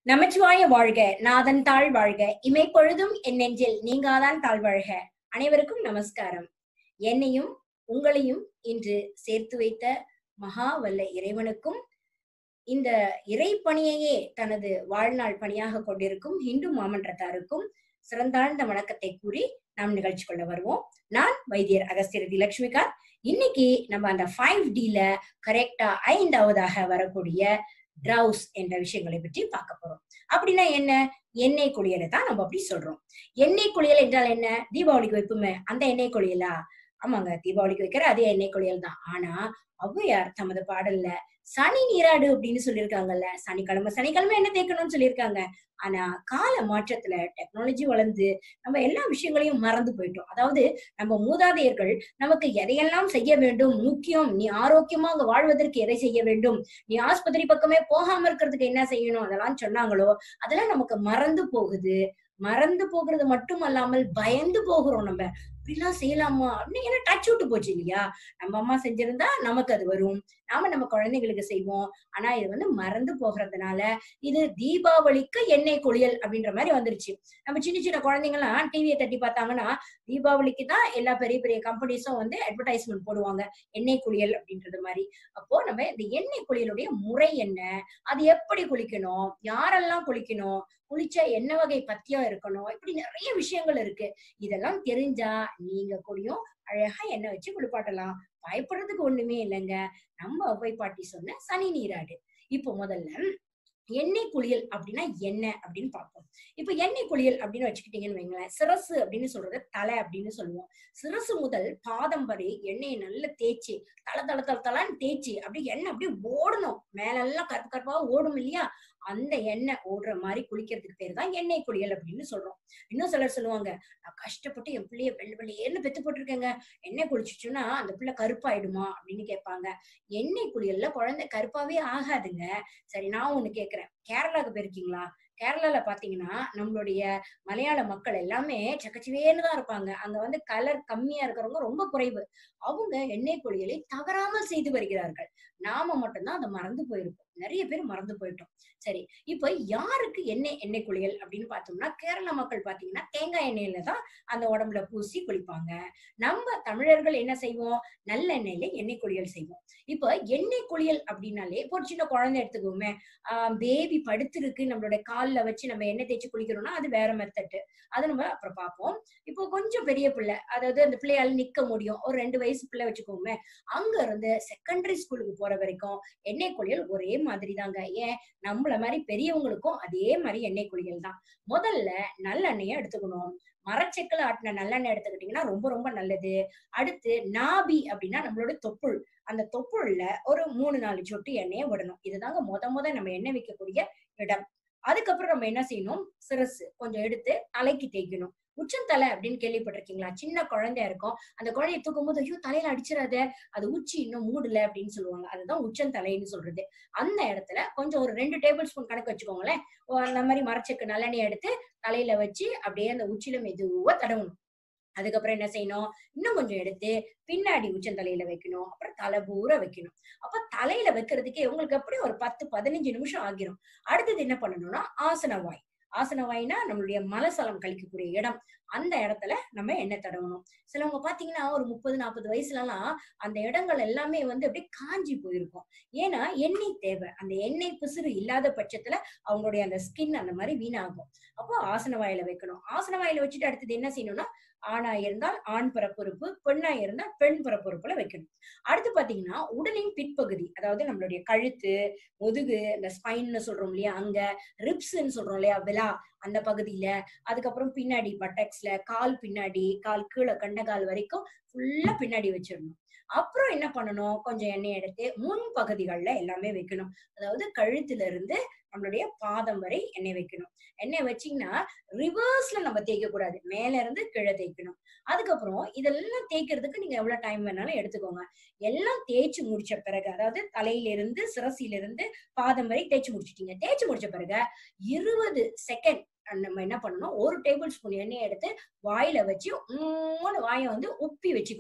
நமச்சிவாய வாழ்க நாதன் தாழ் வாழ்க இமை பொழுதும் என் நெஞ்சில் நீங்காதான் தாழ் வாழ்க அனைவருக்கும் நமஸ்காரம் என்னையும் உங்களையும் இன்று சேர்த்து வைத்த மகா வல்ல இறைவனுக்கும் இந்த இறைப்பணியையே தனது வாழ்நாள் பணியாக கொண்டிருக்கும் இந்து மாமன்றத்தாருக்கும் சிறந்தாழ்ந்த வணக்கத்தை கூறி நாம் நிகழ்ச்சி கொள்ள வருவோம் நான் வைத்தியர் அகஸ்தியரதி லட்சுமிகாந்த் இன்னைக்கு நம்ம அந்த ஃபைவ் டில கரெக்டா ஐந்தாவதாக வரக்கூடிய ட்ரவுஸ் என்ற விஷயங்களை பற்றி பார்க்க போறோம் அப்படின்னா என்ன எண்ணெய் குளியலை தான் நம்ம அப்படி சொல்றோம் எண்ணெய் குளியல் என்றால் என்ன தீபாவளிக்கு வைப்போமே அந்த எண்ணெய் குளியலா ஆமாங்க தீபாவளிக்கு வைக்கிற அதே எண்ணெய் குளியல் தான் ஆனா ஔவையார் தமது பாடல்ல சனி நீராடு அப்படின்னு சொல்லியிருக்காங்கல்ல சனிக்கிழமை சனிக்கிழமை என்ன தேய்க்கணும்னு சொல்லியிருக்காங்க ஆனா கால மாற்றத்துல டெக்னாலஜி வளர்ந்து நம்ம எல்லா விஷயங்களையும் மறந்து போயிட்டோம் அதாவது நம்ம மூதாதையர்கள் நமக்கு எதையெல்லாம் செய்ய வேண்டும் முக்கியம் நீ ஆரோக்கியமா அங்க வாழ்வதற்கு எதை செய்ய வேண்டும் நீ ஆஸ்பத்திரி பக்கமே போகாம இருக்கிறதுக்கு என்ன செய்யணும் அதெல்லாம் சொன்னாங்களோ அதெல்லாம் நமக்கு மறந்து போகுது மறந்து போகிறது மட்டும் அல்லாமல் பயந்து போகிறோம் நம்ம இப்படிலாம் செய்யலாமா அப்படின்னு ஏன்னா டச் விட்டு போச்சு இல்லையா நம்ம அம்மா செஞ்சிருந்தா நமக்கு அது வரும் நாம நம்ம குழந்தைங்களுக்கு செய்வோம் ஆனா இது வந்து மறந்து போகிறதுனால இது தீபாவளிக்கு எண்ணெய் குளியல் அப்படின்ற மாதிரி வந்துருச்சு நம்ம சின்ன சின்ன குழந்தைங்கலாம் டிவியை தட்டி பார்த்தாங்கன்னா தீபாவளிக்கு தான் எல்லா பெரிய பெரிய கம்பெனிஸும் வந்து அட்வர்டைஸ்மெண்ட் போடுவாங்க எண்ணெய் குளியல் அப்படின்றது மாதிரி அப்போ நம்ம இந்த எண்ணெய் குளியலுடைய முறை என்ன அது எப்படி குளிக்கணும் யாரெல்லாம் குளிக்கணும் குளிச்சா என்ன வகை பத்தியம் இருக்கணும் இப்படி நிறைய விஷயங்கள் இருக்கு இதெல்லாம் தெரிஞ்சா நீங்க கூடயும் அழகா எண்ணெய் வச்சு குளிப்பாட்டலாம் பயப்படுறதுக்கு ஒண்ணுமே இல்லைங்க நம்ம ஒவ்வை பாட்டி சொன்ன சனி நீராடு இப்போ முதல்ல எண்ணெய் குளியல் அப்படின்னா என்ன அப்படின்னு பார்ப்போம் இப்ப எண்ணெய் குளியல் அப்படின்னு வச்சுக்கிட்டீங்கன்னு வைங்களேன் சிரசு அப்படின்னு சொல்றது தலை அப்படின்னு சொல்லுவோம் சிரசு முதல் பாதம் வரை எண்ணெயை நல்லா தேய்ச்சி தலை தலை தலை தலைன்னு தேய்ச்சி அப்படியே எண்ணெய் அப்படியே ஓடணும் மேலெல்லாம் கருப்பு கருப்பா ஓடும் இல்லையா அந்த எண்ணெய் ஓடுற மாதிரி குளிக்கிறதுக்கு பேர் தான் எண்ணெய் குளியல் அப்படின்னு சொல்றோம் இன்னும் சிலர் சொல்லுவாங்க நான் கஷ்டப்பட்டு என் பிள்ளைய வெள்ளை வெள்ளையேன்னு பெத்து போட்டிருக்கேங்க எண்ணெய் குளிச்சுச்சுன்னா அந்த பிள்ளை கருப்பாயிடுமா அப்படின்னு கேட்பாங்க எண்ணெய் குளியல்ல குழந்தை கருப்பாவே ஆகாதுங்க சரி நான் ஒண்ணு கேக்குறேன் கேரளாவுக்கு போயிருக்கீங்களா கேரளால பாத்தீங்கன்னா நம்மளுடைய மலையாள மக்கள் எல்லாமே சக்கச்சிவேன்னு தான் இருப்பாங்க அங்க வந்து கலர் கம்மியா இருக்கிறவங்க ரொம்ப குறைவு அவங்க எண்ணெய் குளியலை தவறாமல் செய்து வருகிறார்கள் நாம மட்டும்தான் அதை மறந்து போயிருக்கோம் நிறைய பேர் மறந்து போயிட்டோம் சரி இப்ப யாருக்கு எண்ணெய் எண்ணெய் குளியல் அப்படின்னு பார்த்தோம்னா கேரள மக்கள் பாத்தீங்கன்னா தேங்காய் எண்ணெயில தான் அந்த உடம்புல பூசி குளிப்பாங்க நம்ம தமிழர்கள் என்ன செய்வோம் நல்ல எண்ணெயில எண்ணெய் குளியல் செய்வோம் இப்ப எண்ணெய் குளியல் அப்படின்னாலே இப்போ ஒரு சின்ன குழந்தை எடுத்துக்கோமே ஆஹ் பேபி படுத்திருக்கு நம்மளோட கால்ல வச்சு நம்ம எண்ணெய் தேய்ச்சி குளிக்கிறோம்னா அது வேற மெத்தட் அது நம்ம அப்புறம் பார்ப்போம் இப்போ கொஞ்சம் பெரிய பிள்ளை அதாவது அந்த பிள்ளையால நிக்க முடியும் ஒரு ரெண்டு வயசு பிள்ளை வச்சுக்கோமே அங்க இருந்து செகண்டரி ஸ்கூலுக்கு போற வரைக்கும் எண்ணெய் குளியல் ஒரே மாதிரி தாங்க ஏன் நம்மள மாதிரி பெரியவங்களுக்கும் அதே மாதிரி எண்ணெய் குளியல் தான் முதல்ல நல்லெண்ணெயை எடுத்துக்கணும் மரச்செக்கில் ஆட்டின நல்லெண்ணெய் எடுத்துக்கிட்டீங்கன்னா ரொம்ப ரொம்ப நல்லது அடுத்து நாபி அப்படின்னா நம்மளோட தொப்புள் அந்த தொப்புள்ல ஒரு மூணு நாலு சொட்டு எண்ணெயை விடணும் இதுதாங்க முத முத நம்ம எண்ணெய் வைக்கக்கூடிய இடம் அதுக்கப்புறம் நம்ம என்ன செய்யணும் சிரசு கொஞ்சம் எடுத்து தலைக்கு தேய்க்கணும் உச்சந்தலை அப்படின்னு கேள்விப்பட்டிருக்கீங்களா சின்ன குழந்தையா இருக்கும் அந்த குழந்தைய தூக்கும் போது ஐயோ தலையில அடிச்சிடாத அது உச்சி இன்னும் மூடல அப்படின்னு சொல்லுவாங்க அதுதான் உச்சந்தலைன்னு சொல்றது அந்த இடத்துல கொஞ்சம் ஒரு ரெண்டு டேபிள் ஸ்பூன் கணக்கு வச்சுக்கோங்களேன் அந்த மாதிரி மரச்செக்கு நல்லெண்ணெய் எடுத்து தலையில வச்சு அப்படியே அந்த உச்சில மெதுவா தடவணும் அதுக்கப்புறம் என்ன செய்யணும் இன்னும் கொஞ்சம் எடுத்து பின்னாடி உச்சந்தலையில வைக்கணும் அப்புறம் தலை பூரா வைக்கணும் அப்ப தலையில வைக்கிறதுக்கே உங்களுக்கு அப்படியே ஒரு பத்து பதினஞ்சு நிமிஷம் ஆகிரும் அடுத்தது என்ன பண்ணணும்னா ஆசன வாய் ஆசன வாய்னா நம்மளுடைய மலசலம் கழிக்கக்கூடிய இடம் அந்த இடத்துல நம்ம எண்ணெய் தடவணும் சிலவங்க பாத்தீங்கன்னா ஒரு முப்பது நாற்பது வயசுல எல்லாம் அந்த இடங்கள் எல்லாமே வந்து அப்படியே காஞ்சி போயிருக்கும் ஏன்னா எண்ணெய் தேவை அந்த எண்ணெய் பிசுறு இல்லாத பட்சத்துல அவங்களுடைய அந்த ஸ்கின் அந்த மாதிரி வீணாகும் அப்போ ஆசன வாயில வைக்கணும் ஆசன வாயில வச்சுட்டு அடுத்தது என்ன செய்யணும்னா ஆணா இருந்தால் ஆண் பிறப்புறுப்பு பெண்ணா இருந்தால் பெண் பிறப்புறுப்புல வைக்கணும் அடுத்து பாத்தீங்கன்னா உடலின் பிற்பகுதி அதாவது நம்மளுடைய கழுத்து முதுகு இந்த ஸ்பைன்னு சொல்றோம் இல்லையா அங்க ரிப்ஸ்ன்னு சொல்றோம் இல்லையா விலா அந்த பகுதியில அதுக்கப்புறம் பின்னாடி பட்டக்ஸ்ல கால் பின்னாடி கால் கீழே கண்டகால் வரைக்கும் ஃபுல்லா பின்னாடி வச்சிடணும் அப்புறம் என்ன பண்ணணும் கொஞ்சம் எண்ணெய் எடுத்து முன் பகுதிகளில் எல்லாமே வைக்கணும் அதாவது கழுத்துல இருந்து நம்மளுடைய பாதம் வரை எண்ணெய் வைக்கணும் எண்ணெய் வச்சீங்கன்னா ரிவர்ஸ்ல நம்ம தேய்க்க கூடாது மேல இருந்து கீழே தேய்க்கணும் அதுக்கப்புறம் இதெல்லாம் தேய்க்கிறதுக்கு நீங்க எவ்வளவு டைம் வேணாலும் எடுத்துக்கோங்க எல்லாம் தேய்ச்சி முடிச்ச பிறகு அதாவது தலையில இருந்து சிரசில இருந்து பாதம் வரை தேய்ச்சி முடிச்சிட்டீங்க தேய்ச்சி முடிச்ச பிறகு இருபது செகண்ட் நம்ம என்ன பண்ணணும் ஒரு டேபிள் ஸ்பூன் எண்ணெய் எடுத்து வாயில வச்சு மூணு வாயை வந்து உப்பி வச்சுக்கணும்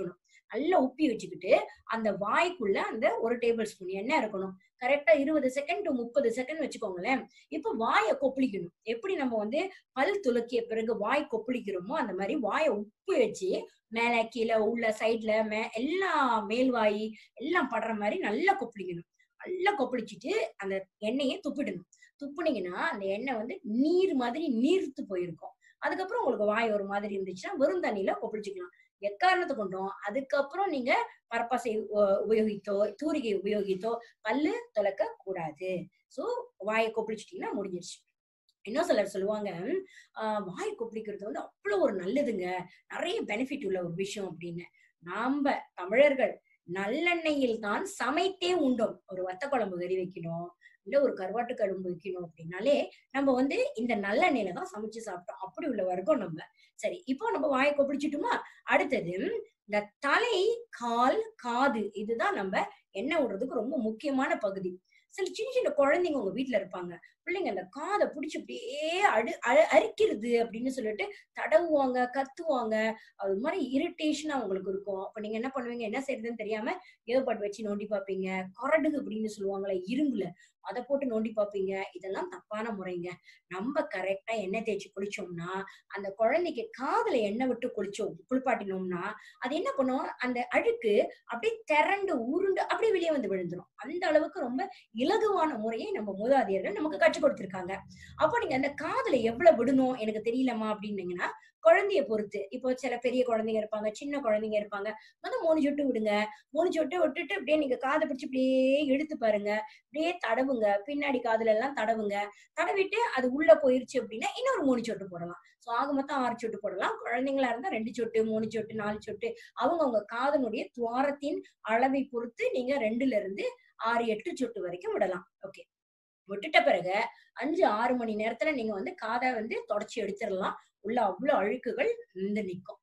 நல்லா உப்பி வச்சுக்கிட்டு அந்த வாய்க்குள்ள அந்த ஒரு டேபிள் ஸ்பூன் எண்ணெய் இருக்கணும் கரெக்டா இருபது செகண்ட் டு முப்பது செகண்ட் வச்சுக்கோங்களேன் இப்ப வாயை கொப்பளிக்கணும் எப்படி நம்ம வந்து பல் துலக்கிய பிறகு வாய் கொப்பளிக்கிறோமோ அந்த மாதிரி வாயை உப்பு வச்சு மேல கீழே உள்ள சைட்ல மே எல்லா மேல்வாய் எல்லாம் படுற மாதிரி நல்லா கொப்பளிக்கணும் நல்லா கொப்பளிச்சுட்டு அந்த எண்ணெயை துப்பிடணும் துப்புனீங்கன்னா அந்த எண்ணெய் வந்து நீர் மாதிரி நீர்த்து போயிருக்கும் அதுக்கப்புறம் உங்களுக்கு வாய் ஒரு மாதிரி இருந்துச்சுன்னா வெறும் தண்ணியில கொப்பளிச்சுக்கலாம் எக்காரணத்தை கொண்டும் அதுக்கப்புறம் நீங்க பரப்பாசை உ- உபயோகித்தோ தூரிகை உபயோகித்தோ பல்லு துலக்க கூடாது சோ வாயை கொப்பளிச்சிட்டீங்கன்னா முடிஞ்சிருச்சு இன்னும் சிலர் சொல்லுவாங்க ஆஹ் வாய் கொப்பளிக்கிறது வந்து அவ்வளவு ஒரு நல்லதுங்க நிறைய பெனிஃபிட் உள்ள ஒரு விஷயம் அப்படின்னு நாம தமிழர்கள் நல்லெண்ணெயில் தான் சமைத்தே உண்டோம் ஒரு வத்த குழம்பு கறி வைக்கணும் இல்ல ஒரு கருவாட்டு குழம்பு வைக்கணும் அப்படின்னாலே நம்ம வந்து இந்த நல்லெண்ணெயில தான் சமைச்சு சாப்பிட்டோம் அப்படி உள்ள வர்க்கம் நம்ம சரி இப்போ நம்ம வாயை கொப்பளிச்சிட்டுமா அடுத்தது இந்த தலை கால் காது இதுதான் நம்ம எண்ணெய் விடுறதுக்கு ரொம்ப முக்கியமான பகுதி சில சின்ன சின்ன குழந்தைங்க உங்க வீட்டுல இருப்பாங்க பிள்ளைங்க அந்த காதை பிடிச்சி அப்படியே அடு அ- அரிக்கிறது அப்படின்னு சொல்லிட்டு தடவுவாங்க கத்துவாங்க அது மாதிரி இரிட்டேஷனா அவங்களுக்கு இருக்கும் அப்ப நீங்க என்ன பண்ணுவீங்க என்ன செய்யறதுன்னு தெரியாம ஏர்பட் வச்சு நோண்டி பார்ப்பீங்க கொரடுகு அப்படின்னு சொல்லுவாங்களே இரும்புல அதை போட்டு நோண்டி பார்ப்பீங்க இதெல்லாம் தப்பான முறைங்க நம்ம கரெக்டா எண்ணெய் தேய்ச்சி குளிச்சோம்னா அந்த குழந்தைக்கு காதுல எண்ணெய் விட்டு குளிச்சோம் குளிப்பாட்டினோம்னா அது என்ன பண்ணும் அந்த அழுக்கு அப்படியே திரண்டு உருண்டு அப்படியே வெளியே வந்து விழுந்துரும் அந்த அளவுக்கு ரொம்ப இலகுவான முறையை நம்ம மூதாதையர்கள் நமக்கு கற்றுக் கொடுத்திருக்காங்க அப்போ நீங்க அந்த காதுல எவ்வளவு விடணும் எனக்கு தெரியலமா அப்படின்னீங்கன்னா குழந்தைய பொறுத்து இப்போ சில பெரிய குழந்தைங்க இருப்பாங்க சின்ன குழந்தைங்க இருப்பாங்க வந்து மூணு சொட்டு விடுங்க மூணு சொட்டு விட்டுட்டு அப்படியே நீங்க காதை பிடிச்சு அப்படியே இழுத்து பாருங்க அப்படியே தடவுங்க பின்னாடி காதுல எல்லாம் தடவுங்க தடவிட்டு அது உள்ள போயிருச்சு அப்படின்னா இன்னொரு மூணு சொட்டு போடலாம் சோ ஆக மொத்தம் ஆறு சொட்டு போடலாம் குழந்தைங்களா இருந்தா ரெண்டு சொட்டு மூணு சொட்டு நாலு சொட்டு அவங்க அவங்க காதனுடைய துவாரத்தின் அளவை பொறுத்து நீங்க ரெண்டுல இருந்து ஆறு எட்டு சொட்டு வரைக்கும் விடலாம் ஓகே விட்டுட்ட பிறகு அஞ்சு ஆறு மணி நேரத்துல நீங்க வந்து காதை வந்து தொடச்சி எடுத்துடலாம் உள்ள அவ்வளவு அழுக்குகள் வந்து நிக்கும்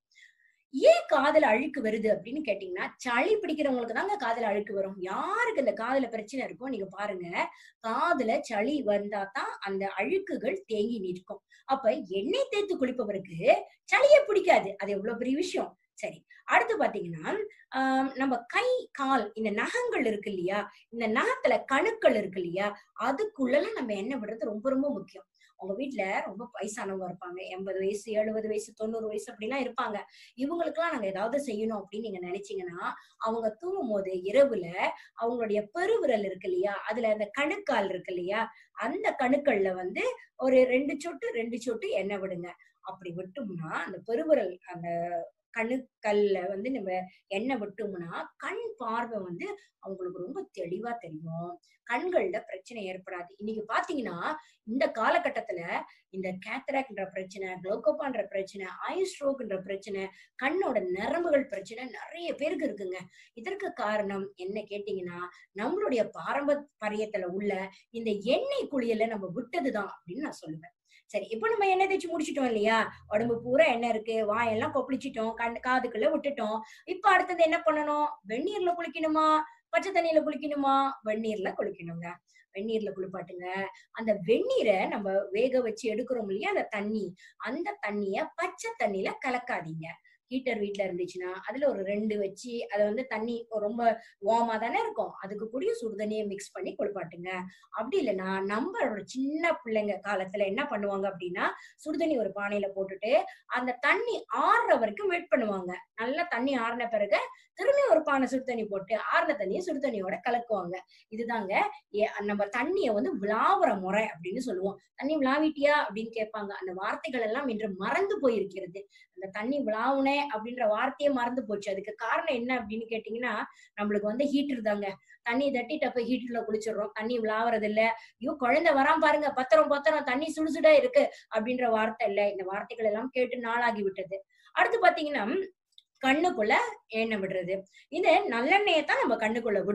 ஏன் காதுல அழுக்கு வருது அப்படின்னு கேட்டீங்கன்னா சளி பிடிக்கிறவங்களுக்கு தாங்க காதுல அழுக்கு வரும் யாருக்கு இந்த காதுல பிரச்சனை இருக்கோ நீங்க பாருங்க காதுல சளி வந்தா தான் அந்த அழுக்குகள் தேங்கி நிற்கும் அப்ப எண்ணெய் தேய்த்து குளிப்பவருக்கு சளியே பிடிக்காது அது எவ்வளவு பெரிய விஷயம் சரி அடுத்து பாத்தீங்கன்னா ஆஹ் நம்ம கை கால் இந்த நகங்கள் இருக்கு இல்லையா இந்த நகத்துல கணுக்கள் இருக்கு இல்லையா அதுக்குள்ளலாம் நம்ம எண்ணெய் விடுறது ரொம்ப ரொம்ப முக்கியம் உங்க வீட்ல ரொம்ப வயசானவங்க இருப்பாங்க எண்பது வயசு எழுபது வயசு தொண்ணூறு வயசு அப்படிலாம் இருப்பாங்க இவங்களுக்குலாம் நாங்க ஏதாவது செய்யணும் அப்படின்னு நீங்க நினைச்சீங்கன்னா அவங்க தூங்கும் போது இரவுல அவங்களுடைய பெருவிரல் இருக்கு இல்லையா அதுல அந்த கணுக்கால் இருக்கு இல்லையா அந்த கணுக்கள்ல வந்து ஒரு ரெண்டு சொட்டு ரெண்டு சொட்டு எண்ணெய் விடுங்க அப்படி விட்டோம்னா அந்த பெருவிரல் அந்த கணுக்கல்ல வந்து நம்ம எண்ணெய் விட்டோம்னா கண் பார்வை வந்து அவங்களுக்கு ரொம்ப தெளிவா தெரியும் கண்கள்ல பிரச்சனை ஏற்படாது இன்னைக்கு பாத்தீங்கன்னா இந்த காலகட்டத்துல இந்த கேத்தராக்ன்ற பிரச்சனை குளோகோபான்ற பிரச்சனை ஐ ஸ்ட்ரோக்ன்ற பிரச்சனை கண்ணோட நரம்புகள் பிரச்சனை நிறைய பேருக்கு இருக்குங்க இதற்கு காரணம் என்ன கேட்டீங்கன்னா நம்மளுடைய பாரம்பரியத்துல உள்ள இந்த எண்ணெய் குளியல நம்ம விட்டதுதான் அப்படின்னு நான் சொல்லுவேன் சரி இப்போ நம்ம எண்ணெய் தேய்ச்சி முடிச்சிட்டோம் இல்லையா உடம்பு பூரா எண்ணெய் இருக்கு வாயெல்லாம் கொப்பளிச்சிட்டோம் கண் காதுக்குள்ள விட்டுட்டோம் இப்ப அடுத்தது என்ன பண்ணணும் வெந்நீர்ல குளிக்கணுமா பச்சை தண்ணியில குளிக்கணுமா வெந்நீர்ல குளிக்கணுங்க வெந்நீர்ல குளிப்பாட்டுங்க அந்த வெந்நீரை நம்ம வேக வச்சு எடுக்கிறோம் இல்லையா அந்த தண்ணி அந்த தண்ணிய பச்சை தண்ணியில கலக்காதீங்க ஹீட்டர் வீட்ல இருந்துச்சுன்னா அதுல ஒரு ரெண்டு வச்சு அதை வந்து தண்ணி ரொம்ப வார்மா தானே இருக்கும் அதுக்கு கூடிய சுடுதண்ணியை மிக்ஸ் பண்ணி குளிப்பாட்டுங்க அப்படி இல்லைன்னா நம்மளோட சின்ன பிள்ளைங்க காலத்துல என்ன பண்ணுவாங்க அப்படின்னா சுடுதண்ணி ஒரு பானையில போட்டுட்டு அந்த தண்ணி ஆறுற வரைக்கும் வெயிட் பண்ணுவாங்க நல்லா தண்ணி ஆறின பிறகு திரும்பி ஒரு பானை சுடு தண்ணி போட்டு ஆறின தண்ணியை சுடு தண்ணியோட கலக்குவாங்க இதுதாங்க ஏ- நம்ம தண்ணியை வந்து விளாவுற முறை அப்படின்னு சொல்லுவோம் தண்ணி விளாவிட்டியா அப்படின்னு கேட்பாங்க அந்த வார்த்தைகள் எல்லாம் இன்று மறந்து போயிருக்கிறது அந்த தண்ணி விளாவுனே அப்படின்ற வார்த்தையே மறந்து போச்சு அதுக்கு காரணம் என்ன அப்படின்னு கேட்டீங்கன்னா நம்மளுக்கு வந்து ஹீட்டர் தாங்க தண்ணி தட்டிட்டு அப்ப ஹீட்டர்ல குளிச்சிடுறோம் தண்ணி விளாவுறது இல்ல ஐயோ குழந்தை வராம பாருங்க பத்திரம் பத்திரம் தண்ணி சுடுசுடா இருக்கு அப்படின்ற வார்த்தை இல்ல இந்த வார்த்தைகள் எல்லாம் கேட்டு நாளாகி விட்டது அடுத்து பாத்தீங்கன்னா கண்ணுக்குள்ள எண்ணெய் விடுறது இது நல்லெண்ணெயை தான் நம்ம கண்ணுக்குள்ள விடுவோம்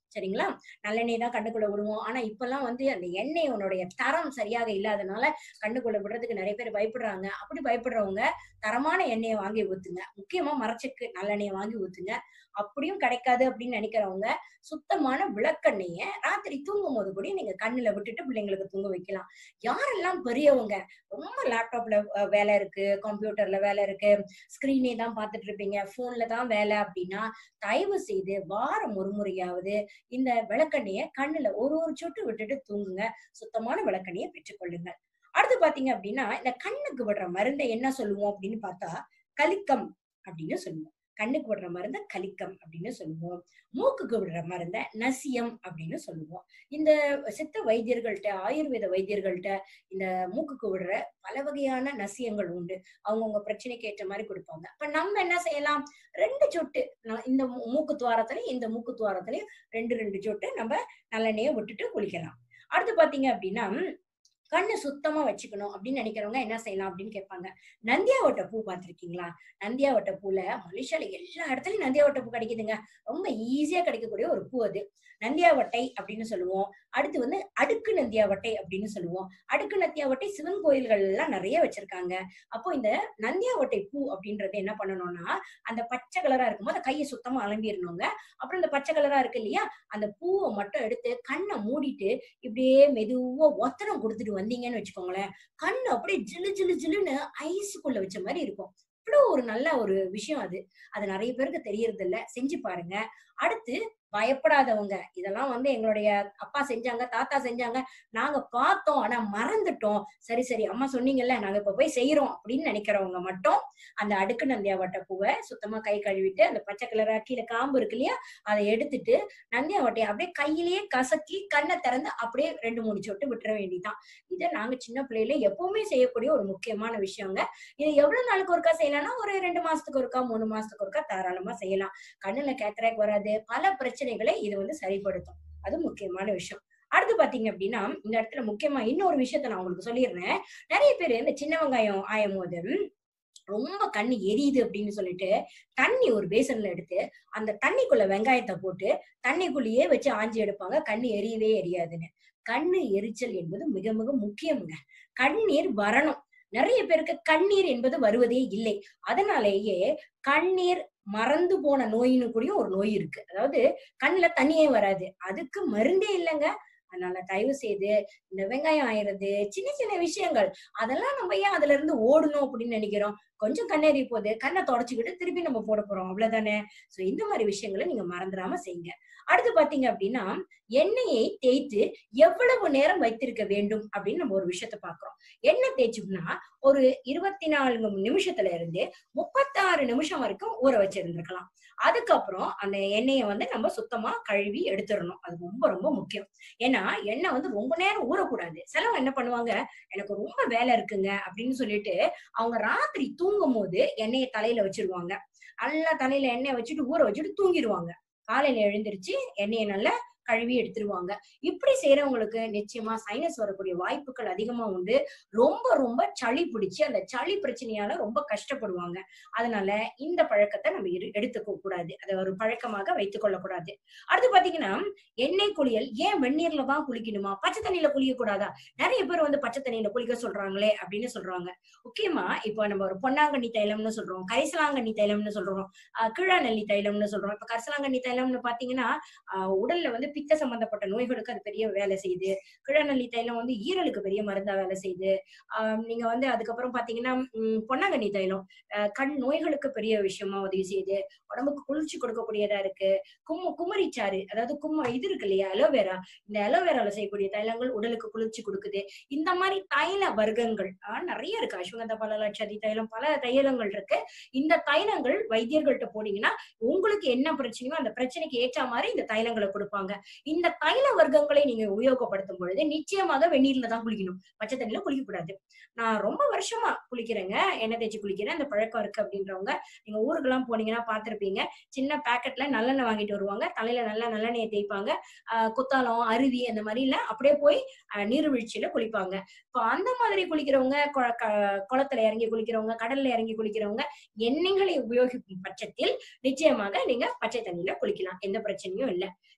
சரிங்களா நல்லெண்ணெய் தான் கண்ணுக்குள்ள விடுவோம் ஆனா இப்பெல்லாம் வந்து அந்த எண்ணெய் உன்னுடைய தரம் சரியாக இல்லாதனால கண்ணுக்குள்ள விடுறதுக்கு நிறைய பேர் பயப்படுறாங்க அப்படி பயப்படுறவங்க தரமான எண்ணெயை வாங்கி ஊத்துங்க முக்கியமா மரச்செக்கு நல்லெண்ணெயை வாங்கி ஊத்துங்க அப்படியும் கிடைக்காது அப்படின்னு நினைக்கிறவங்க சுத்தமான விளக்கெண்ணெய ராத்திரி தூங்கும் போது கூட நீங்க கண்ணுல விட்டுட்டு பிள்ளைங்களுக்கு தூங்க வைக்கலாம் யாரெல்லாம் பெரியவங்க ரொம்ப லேப்டாப்ல அஹ், வேலை இருக்கு கம்ப்யூட்டர்ல வேலை இருக்கு ஸ்கிரீனே தான் பார்த்துட்டு இருப்பீங்க போன்ல தான் வேலை அப்படின்னா தயவு செய்து வாரம் ஒரு முறையாவது இந்த விளக்கெண்ணெய கண்ணுல ஒரு ஒரு சொட்டு விட்டுட்டு தூங்குங்க சுத்தமான விளக்கெண்ணெயை பெற்றுக்கொள்ளுங்க அடுத்து பாத்தீங்க அப்படின்னா இந்த கண்ணுக்கு விடுற மருந்தை என்ன சொல்லுவோம் அப்படின்னு பார்த்தா கலிக்கம் அப்படின்னு சொல்லுவோம் கண்ணுக்கு விடுற மருந்த கலிக்கம் அப்படின்னு சொல்லுவோம் மூக்குக்கு விடுற மருந்த நசியம் அப்படின்னு சொல்லுவோம் இந்த சித்த வைத்தியர்கள்ட்ட ஆயுர்வேத வைத்தியர்கள்ட்ட இந்த மூக்குக்கு விடுற பல வகையான நசியங்கள் உண்டு அவங்கவுங்க பிரச்சனைக்கு ஏற்ற மாதிரி கொடுப்பாங்க அப்ப நம்ம என்ன செய்யலாம் ரெண்டு சொட்டு ந- இந்த மூ- மூக்கு துவாரத்திலையும் இந்த மூக்கு துவாரத்திலையும் ரெண்டு ரெண்டு சொட்டு நம்ம நல்லெண்ணெயை விட்டுட்டு குளிக்கலாம் அடுத்து பாத்தீங்க அப்படின்னா கண்ணு சுத்தமா வச்சுக்கணும் அப்படின்னு நினைக்கிறவங்க என்ன செய்யலாம் அப்படின்னு கேட்பாங்க நந்தியாவட்ட பூ பார்த்திருக்கீங்களா நந்தியாவட்ட பூல மலேசியால எல்லா இடத்துலயும் நந்தியாவட்ட பூ கிடைக்குதுங்க ரொம்ப ஈஸியா கிடைக்கக்கூடிய ஒரு பூ அது நந்தியாவட்டை அப்படின்னு சொல்லுவோம் அடுத்து வந்து அடுக்கு நந்தியாவட்டை அப்படின்னு சொல்லுவோம் அடுக்கு நந்தியாவட்டை சிவன் கோயில்கள் எல்லாம் நிறைய வச்சிருக்காங்க அப்போ இந்த நந்தியாவட்டை பூ அப்படின்றது என்ன பண்ணணும்னா அந்த பச்சை கலரா இருக்கும்போது அந்த கையை சுத்தமா அலம்பிடணுங்க அப்புறம் இந்த பச்சை கலரா இருக்கு இல்லையா அந்த பூவை மட்டும் எடுத்து கண்ணை மூடிட்டு இப்படியே மெதுவா ஒத்தனம் கொடுத்துட்டு வந்தீங்கன்னு வச்சுக்கோங்களேன் கண்ணு அப்படியே ஜிலு ஜிலு ஜிலுன்னு ஐஸுக்குள்ள வச்ச மாதிரி இருக்கும் இவ்வளவு ஒரு நல்ல ஒரு விஷயம் அது அது நிறைய பேருக்கு தெரியறது இல்ல செஞ்சு பாருங்க அடுத்து பயப்படாதவங்க இதெல்லாம் வந்து எங்களுடைய அப்பா செஞ்சாங்க தாத்தா செஞ்சாங்க நாங்க பார்த்தோம் ஆனா மறந்துட்டோம் சரி சரி அம்மா சொன்னீங்கல்ல நாங்க இப்ப போய் செய்யறோம் அப்படின்னு நினைக்கிறவங்க மட்டும் அந்த அடுக்கு நந்தியாவட்ட பூவை சுத்தமா கை கழுவிட்டு அந்த பச்சை கலரா கீழே காம்பு இருக்கு இல்லையா அதை எடுத்துட்டு நந்தியாவட்டையை அப்படியே கையிலேயே கசக்கி கண்ணை திறந்து அப்படியே ரெண்டு மூணு சொட்டு விட்டுற வேண்டியதுதான் இதை நாங்க சின்ன பிள்ளையில எப்பவுமே செய்யக்கூடிய ஒரு முக்கியமான விஷயங்க இது எவ்வளவு நாளுக்கு ஒருக்கா செய்யலாம்னா ஒரு ரெண்டு மாசத்துக்கு ஒருக்கா மூணு மாசத்துக்கு ஒருக்கா தாராளமா செய்யலாம் கண்ணுல கேத்தராக் வராது பல பிரச்சனைகளை இது வந்து சரிப்படுத்தும் அது முக்கியமான விஷயம் அடுத்து பாத்தீங்க அப்படின்னா இந்த இடத்துல முக்கியமா இன்னொரு விஷயத்த நான் உங்களுக்கு சொல்லிடுறேன் நிறைய பேர் இந்த சின்ன வெங்காயம் ஆயும் போது ரொம்ப கண்ணு எரியுது அப்படின்னு சொல்லிட்டு தண்ணி ஒரு பேசன்ல எடுத்து அந்த தண்ணிக்குள்ள வெங்காயத்தை போட்டு தண்ணிக்குள்ளேயே வச்சு ஆஞ்சி எடுப்பாங்க கண்ணு எரியவே எரியாதுன்னு கண்ணு எரிச்சல் என்பது மிக மிக முக்கியம்ங்க கண்ணீர் வரணும் நிறைய பேருக்கு கண்ணீர் என்பது வருவதே இல்லை அதனாலேயே கண்ணீர் மறந்து போன நோயின்னு கூடயும் ஒரு நோய் இருக்கு அதாவது கண்ணுல தண்ணியே வராது அதுக்கு மருந்தே இல்லைங்க அதனால தயவு செய்து இந்த வெங்காயம் ஆயிடுறது சின்ன சின்ன விஷயங்கள் அதெல்லாம் நம்ம ஏன் அதுல இருந்து ஓடணும் அப்படின்னு நினைக்கிறோம் கொஞ்சம் கண்ணேறி போகுது கண்ணை தொடச்சுக்கிட்டு திருப்பி நம்ம போட போறோம் அவ்வளவுதானே சோ இந்த மாதிரி விஷயங்களை நீங்க மறந்துடாம செய்யுங்க அடுத்து பாத்தீங்க அப்படின்னா எண்ணெயை தேய்த்து எவ்வளவு நேரம் வைத்திருக்க வேண்டும் அப்படின்னு நம்ம ஒரு விஷயத்த பாக்குறோம் எண்ணெய் தேய்ச்சோம்னா ஒரு இருபத்தி நான்கு நிமிஷத்துல இருந்து முப்பத்தாறு நிமிஷம் வரைக்கும் ஊற வச்சிருந்திருக்கலாம் அதுக்கப்புறம் அந்த எண்ணெயை வந்து நம்ம சுத்தமா கழுவி எடுத்துடணும் அது ரொம்ப ரொம்ப முக்கியம் ஏன்னா எண்ணெய் வந்து ரொம்ப நேரம் ஊறக்கூடாது சிலவங்க என்ன பண்ணுவாங்க எனக்கு ரொம்ப வேலை இருக்குங்க அப்படின்னு சொல்லிட்டு அவங்க ராத்திரி தூங்கும் போது எண்ணெயை தலையில வச்சிருவாங்க நல்லா தலையில எண்ணெய் வச்சுட்டு ஊற வச்சுட்டு தூங்கிடுவாங்க காலையில எழுந்திருச்சு எண்ணெயை நல்லா கழுவி எடுத்துருவாங்க இப்படி செய்யறவங்களுக்கு நிச்சயமா சைனஸ் வரக்கூடிய வாய்ப்புகள் அதிகமா உண்டு ரொம்ப ரொம்ப சளி பிடிச்சு அந்த சளி பிரச்சனையால ரொம்ப கஷ்டப்படுவாங்க அதனால இந்த பழக்கத்தை நம்ம இரு- எடுத்துக்க கூடாது அதை ஒரு பழக்கமாக வைத்துக் கொள்ளக்கூடாது அடுத்து பாத்தீங்கன்னா எண்ணெய் குளியல் ஏன் வெந்நீர்ல தான் குளிக்கணுமா பச்சை தண்ணியில குளிக்க கூடாதா நிறைய பேர் வந்து பச்சை தண்ணியில குளிக்க சொல்றாங்களே அப்படின்னு சொல்றாங்க முக்கியமா இப்போ நம்ம ஒரு பொன்னாங்கண்ணி தைலம்னு சொல்றோம் கரிசலாங்கண்ணி தைலம்னு சொல்றோம் ஆஹ் கீழாநெல்லி தைலம்னு சொல்றோம் இப்ப கரிசலாங்கண்ணி தைலம்னு பாத்தீங்கன்னா ஆஹ் உடல்ல வந்து பித்த சம்பந்தப்பட்ட நோய்களுக்கு அது பெரிய வேலை செய்யுது கிழநெல்லி தைலம் வந்து ஈரலுக்கு பெரிய மருந்தா வேலை செய்யுது ஆஹ் நீங்க வந்து அதுக்கப்புறம் பாத்தீங்கன்னா உம் பொன்னாங்கண்ணி தைலம் ஆஹ் கண் நோய்களுக்கு பெரிய விஷயமா உதவி செய்யுது உடம்புக்கு குளிர்ச்சி கொடுக்கக்கூடியதா இருக்கு கும்மு குமரிச்சாறு அதாவது கும்ம இது இருக்கு இல்லையா அலோவேரா இந்த அலோவேரால செய்யக்கூடிய தைலங்கள் உடலுக்கு குளிர்ச்சி கொடுக்குது இந்த மாதிரி தைல வர்க்கங்கள் ஆஹ் நிறைய இருக்கு அஸ்வகந்த பலலட்சதி தைலம் பல தைலங்கள் இருக்கு இந்த தைலங்கள் வைத்தியர்கள்ட்ட போனீங்கன்னா உங்களுக்கு என்ன பிரச்சனையோ அந்த பிரச்சனைக்கு ஏற்ற மாதிரி இந்த தைலங்களை கொடுப்பாங்க இந்த தைல வர்க்கங்களை நீங்க உபயோகப்படுத்தும் பொழுது நிச்சயமாக வெந்நீர்ல தான் குளிக்கணும் பச்சை தண்ணியில குளிக்க கூடாது நான் ரொம்ப வருஷமா குளிக்கிறேங்க எண்ணெய் தேய்ச்சி குளிக்கிறேன் அந்த பழக்கம் இருக்கு அப்படின்றவங்க நீங்க ஊருக்கெல்லாம் போனீங்கன்னா பார்த்திருப்பீங்க சின்ன பேக்கெட்ல நல்லெண்ணெய் வாங்கிட்டு வருவாங்க தலையில நல்லா நல்லெண்ணெயை தேய்ப்பாங்க ஆஹ் குத்தாலம் அருவி அந்த மாதிரி இல்ல அப்படியே போய் ஆஹ் நீர்வீழ்ச்சியில குளிப்பாங்க இப்போ அந்த மாதிரி குளிக்கிறவங்க கொ- க- குளத்துல இறங்கி குளிக்கிறவங்க கடல்ல இறங்கி குளிக்கிறவங்க எண்ணெய்களை உபயோகிக்கும் பட்சத்தில் நிச்சயமாக நீங்க பச்சை தண்ணியில குளிக்கலாம் எந்த பிரச்சனையும் இல்ல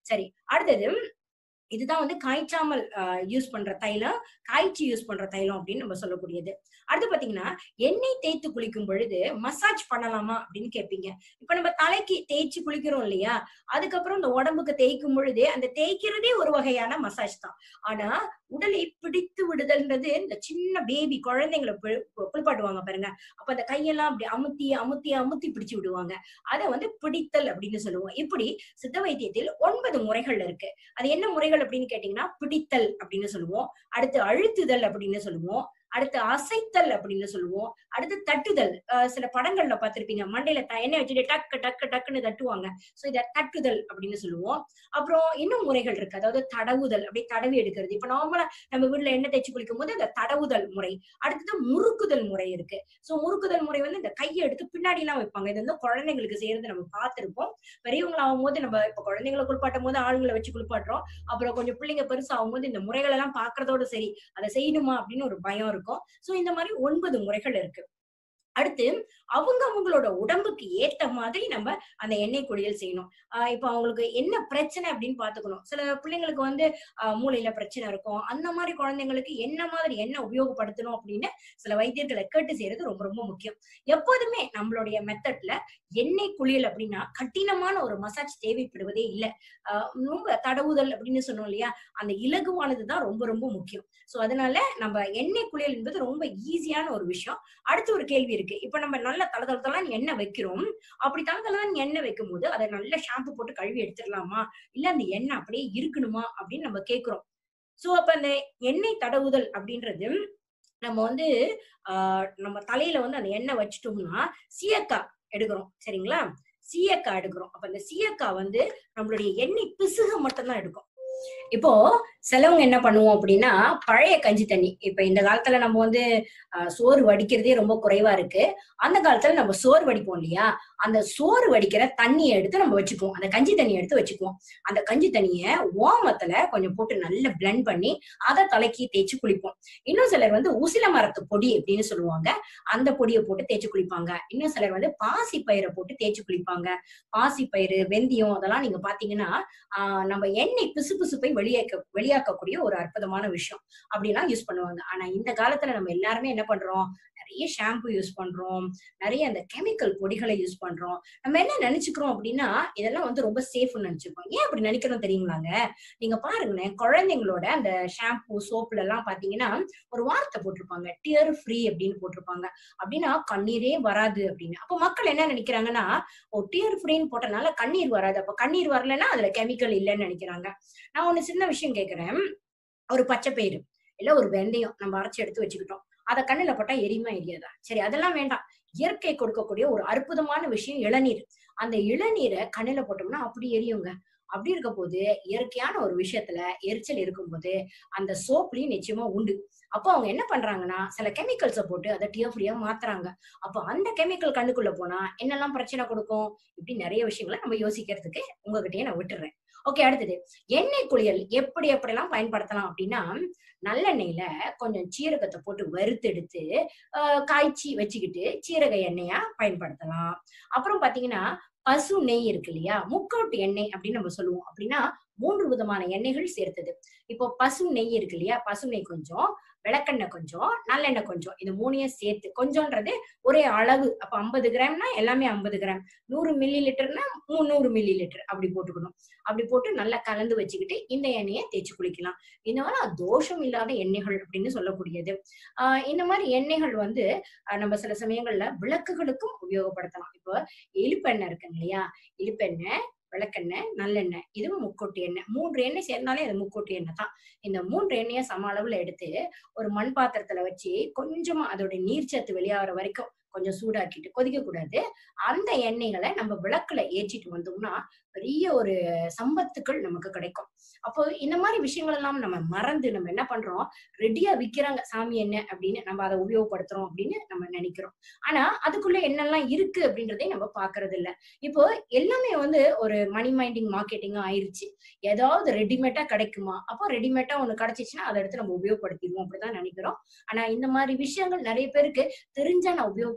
சரி அடுத்தது இதுதான் வந்து காய்ச்சாமல் யூஸ் பண்ற தைலம் காய்ச்சி யூஸ் பண்ற தைலம் அப்படின்னு நம்ம சொல்லக்கூடியது அடுத்து பாத்தீங்கன்னா எண்ணெய் தேய்த்து குளிக்கும் பொழுது மசாஜ் பண்ணலாமா அப்படின்னு கேட்பீங்க இப்ப நம்ம தலைக்கு தேய்ச்சி குளிக்கிறோம் இல்லையா அதுக்கப்புறம் இந்த உடம்புக்கு தேய்க்கும் பொழுது அந்த தேய்க்கிறதே ஒரு வகையான மசாஜ் தான் ஆனா உடலை பிடித்து விடுதல்ன்றது இந்த சின்ன பேபி குழந்தைங்களை பு- கு- குளிப்பாட்டுவாங்க பாருங்க அப்ப அந்த கையெல்லாம் அப்படி அமுத்தி அமுத்தி அமுத்தி பிடிச்சு விடுவாங்க அதை வந்து பிடித்தல் அப்படின்னு சொல்லுவோம் இப்படி சித்த வைத்தியத்தில் ஒன்பது முறைகள் இருக்கு அது என்ன முறைகள் அப்படின்னு கேட்டீங்கன்னா பிடித்தல் அப்படின்னு சொல்லுவோம் அடுத்து அழுத்துதல் அப்படின்னு சொல்லுவோம் அடுத்து அசைத்தல் அப்படின்னு சொல்லுவோம் அடுத்து தட்டுதல் அஹ் சில படங்கள்ல பார்த்திருப்பீங்க மண்டையில த- எண்ணெய் வச்சுட்டு டக்கு டக்கு டக்குன்னு தட்டுவாங்க சோ இத தட்டுதல் அப்படின்னு சொல்லுவோம் அப்புறம் இன்னும் முறைகள் இருக்கு அதாவது தடவுதல் அப்படியே தடவி எடுக்கிறது இப்ப நார்மலா நம்ம வீட்டுல எண்ணெய் தேய்ச்சி குளிக்கும் போது அந்த தடவுதல் முறை அடுத்தது முறுக்குதல் முறை இருக்கு சோ முறுக்குதல் முறை வந்து இந்த கையை எடுத்து பின்னாடி எல்லாம் வைப்பாங்க இது வந்து குழந்தைங்களுக்கு செய்யறது நம்ம பார்த்திருப்போம் பெரியவங்க ஆகும்போது நம்ம இப்ப குழந்தைங்களை குளிப்பாட்டும் போது ஆளுங்களை வச்சு குளிப்பாட்டுறோம் அப்புறம் கொஞ்சம் பிள்ளைங்க பெருசா ஆகும்போது இந்த முறைகள் எல்லாம் பாக்குறதோட சரி அதை செய்யணுமா அப்படின்னு ஒரு பயம் இருக்கும் சோ இந்த மாதிரி ஒன்பது முறைகள் இருக்கு அடுத்து அவங்க அவங்களோட உடம்புக்கு ஏத்த மாதிரி நம்ம அந்த எண்ணெய் குளியல் செய்யணும் ஆஹ் இப்ப அவங்களுக்கு என்ன பிரச்சனை அப்படின்னு பாத்துக்கணும் சில பிள்ளைங்களுக்கு வந்து ஆஹ் மூளையில பிரச்சனை இருக்கும் அந்த மாதிரி குழந்தைங்களுக்கு என்ன மாதிரி எண்ணெய் உபயோகப்படுத்தணும் அப்படின்னு சில வைத்தியர்களை கேட்டு செய்யறது ரொம்ப ரொம்ப முக்கியம் எப்போதுமே நம்மளுடைய மெத்தட்ல எண்ணெய் குளியல் அப்படின்னா கடினமான ஒரு மசாஜ் தேவைப்படுவதே இல்லை ஆஹ் ரொம்ப தடவுதல் அப்படின்னு சொன்னோம் இல்லையா அந்த இலகுவானதுதான் ரொம்ப ரொம்ப முக்கியம் சோ அதனால நம்ம எண்ணெய் குளியல் என்பது ரொம்ப ஈஸியான ஒரு விஷயம் அடுத்து ஒரு கேள்வி இருக்கு இப்ப நம்ம நல்ல தல தல தலன்னு எண்ணெய் வைக்கிறோம் அப்படி தல தலன்னு எண்ணெய் வைக்கும் போது அதை நல்ல ஷாம்பு போட்டு கழுவி எடுத்துடலாமா இல்ல அந்த எண்ணெய் அப்படியே இருக்கணுமா அப்படின்னு நம்ம கேக்குறோம் சோ அப்ப அந்த எண்ணெய் தடவுதல் அப்படின்றது நம்ம வந்து ஆஹ் நம்ம தலையில வந்து அந்த எண்ணெய் வச்சுட்டோம்னா சீயக்காய் எடுக்கிறோம் சரிங்களா சீயக்காய் எடுக்கிறோம் அப்ப அந்த சீயக்காய் வந்து நம்மளுடைய எண்ணெய் பிசுக மட்டும்தான் எடுக்கும் இப்போ சிலவங்க என்ன பண்ணுவோம் அப்படின்னா பழைய கஞ்சி தண்ணி இப்ப இந்த காலத்துல நம்ம வந்து ஆஹ், சோறு வடிக்கிறதே ரொம்ப குறைவா இருக்கு அந்த காலத்துல நம்ம சோறு வடிப்போம் இல்லையா அந்த சோறு வடிக்கிற தண்ணியை எடுத்து நம்ம வச்சுக்குவோம் அந்த கஞ்சி தண்ணியை எடுத்து வச்சுக்குவோம் அந்த கஞ்சி தண்ணிய ஓமத்துல கொஞ்சம் போட்டு நல்லா பிளெண்ட் பண்ணி அதை தலைக்கு தேய்ச்சி குளிப்போம் இன்னும் சிலர் வந்து உசில மரத்து பொடி அப்படின்னு சொல்லுவாங்க அந்த பொடியை போட்டு தேய்ச்சி குளிப்பாங்க இன்னும் சிலர் வந்து பாசி பயிரை போட்டு தேய்ச்சி குளிப்பாங்க பாசி பயிறு வெந்தயம் அதெல்லாம் நீங்க பாத்தீங்கன்னா ஆஹ் நம்ம எண்ணெய் பிசு பிசுப்பை வெளியேக்க வெளியாக்கக்கூடிய ஒரு அற்புதமான விஷயம் அப்படிலாம் யூஸ் பண்ணுவாங்க ஆனா இந்த காலத்துல நம்ம எல்லாருமே என்ன பண்றோம் நிறைய ஷாம்பு யூஸ் பண்றோம் நிறைய அந்த கெமிக்கல் பொடிகளை யூஸ் பண்றோம் நம்ம என்ன நினைச்சுக்கிறோம் அப்படின்னா இதெல்லாம் வந்து ரொம்ப சேஃப்னு நினைச்சுப்போம் ஏன் அப்படி நினைக்கிறோம் தெரியுங்களாங்க நீங்க பாருங்களேன் குழந்தைங்களோட அந்த ஷாம்பு சோப்புல எல்லாம் பாத்தீங்கன்னா ஒரு வார்த்தை போட்டிருப்பாங்க டியர் ஃப்ரீ அப்படின்னு போட்டிருப்பாங்க அப்படின்னா கண்ணீரே வராது அப்படின்னு அப்ப மக்கள் என்ன நினைக்கிறாங்கன்னா ஓ டியர் ஃப்ரீன்னு போட்டனால கண்ணீர் வராது அப்ப கண்ணீர் வரலைன்னா அதுல கெமிக்கல் இல்லைன்னு நினைக்கிறாங்க நான் ஒண்ணு சின்ன விஷயம் கேக்குறேன் ஒரு பச்சை பயிறு இல்ல ஒரு வெந்தயம் நம்ம அரைச்சு எடுத்து வச்சுக்கிட்டோம் அத கண்ணுல போட்டா எரியுமா எரியாதா சரி அதெல்லாம் வேண்டாம் இயற்கை கொடுக்கக்கூடிய ஒரு அற்புதமான விஷயம் இளநீர் அந்த இளநீரை கண்ணுல போட்டோம்னா அப்படி எரியுங்க அப்படி இருக்க போது இயற்கையான ஒரு விஷயத்துல எரிச்சல் இருக்கும்போது அந்த சோப்லயும் நிச்சயமா உண்டு அப்போ அவங்க என்ன பண்றாங்கன்னா சில கெமிக்கல்ஸை போட்டு அதை டியர் ஃப்ரீயா மாத்துறாங்க அப்போ அந்த கெமிக்கல் கண்ணுக்குள்ள போனா என்னெல்லாம் பிரச்சனை கொடுக்கும் இப்படி நிறைய விஷயங்களை நம்ம யோசிக்கிறதுக்கு உங்ககிட்டயே நான் விட்டுறேன் ஓகே அடுத்தது எண்ணெய் குளியல் எப்படி எப்படிலாம் பயன்படுத்தலாம் அப்படின்னா நல்லெண்ணெயில கொஞ்சம் சீரகத்தை போட்டு வறுத்தெடுத்து ஆஹ் காய்ச்சி வச்சுக்கிட்டு சீரக எண்ணெயா பயன்படுத்தலாம் அப்புறம் பாத்தீங்கன்னா பசு நெய் இருக்கு இல்லையா முக்கோட்டு எண்ணெய் அப்படின்னு நம்ம சொல்லுவோம் அப்படின்னா மூன்று விதமான எண்ணெய்கள் சேர்த்தது இப்போ பசு நெய் இருக்கு இல்லையா பசு நெய் கொஞ்சம் விளக்கெண்ணெய் கொஞ்சம் நல்லெண்ணெய் கொஞ்சம் இது மூணையும் சேர்த்து கொஞ்சம்ன்றது ஒரே அளவு அப்ப ஐம்பது கிராம்னா எல்லாமே ஐம்பது கிராம் நூறு மில்லி லிட்டர்னா முந்நூறு மில்லி லிட்டர் அப்படி போட்டுக்கணும் அப்படி போட்டு நல்லா கலந்து வச்சுக்கிட்டு இந்த எண்ணெயை தேய்ச்சி குளிக்கலாம் இந்த மாதிரி தோஷம் இல்லாத எண்ணெய்கள் அப்படின்னு சொல்லக்கூடியது ஆஹ் இந்த மாதிரி எண்ணெய்கள் வந்து ஆஹ் நம்ம சில சமயங்கள்ல விளக்குகளுக்கும் உபயோகப்படுத்தலாம் இப்போ இழுப்பெண்ணெய் இருக்கு இல்லையா இழுப்பெண்ணெய் விளக்கெண்ணெய் நல்லெண்ணெய் இதுவும் முக்கொட்டு எண்ணெய் மூன்று எண்ணெய் சேர்ந்தாலே அது முக்கொட்டு எண்ணெய் தான் இந்த மூன்று எண்ணெயை சம அளவுல எடுத்து ஒரு மண் பாத்திரத்துல வச்சு கொஞ்சமா அதோட நீர்ச்சத்து வெளியாகிற வரைக்கும் கொஞ்சம் சூடாக்கிட்டு கொதிக்க கூடாது அந்த எண்ணெய்களை நம்ம விளக்குல ஏற்றிட்டு வந்தோம்னா பெரிய ஒரு சம்பத்துக்கள் நமக்கு கிடைக்கும் அப்போ இந்த மாதிரி விஷயங்கள் எல்லாம் நம்ம மறந்து நம்ம என்ன பண்றோம் ரெடியா விக்கிறாங்க சாமி எண்ணெய் அப்படின்னு நம்ம அதை உபயோகப்படுத்துறோம் அப்படின்னு நம்ம நினைக்கிறோம் ஆனா அதுக்குள்ள என்னெல்லாம் இருக்கு அப்படின்றதை நம்ம பாக்குறது இல்ல இப்போ எல்லாமே வந்து ஒரு மணி மைண்டிங் மார்க்கெட்டிங்கா ஆயிருச்சு ஏதாவது ரெடிமேட்டா கிடைக்குமா அப்போ ரெடிமேட்டா ஒண்ணு கிடைச்சிச்சுன்னா அதை எடுத்து நம்ம உபயோகப்படுத்திடுவோம் அப்படிதான் நினைக்கிறோம் ஆனா இந்த மாதிரி விஷயங்கள் நிறைய பேருக்கு தெரிஞ்சா நான் உபயோகப்படுத்த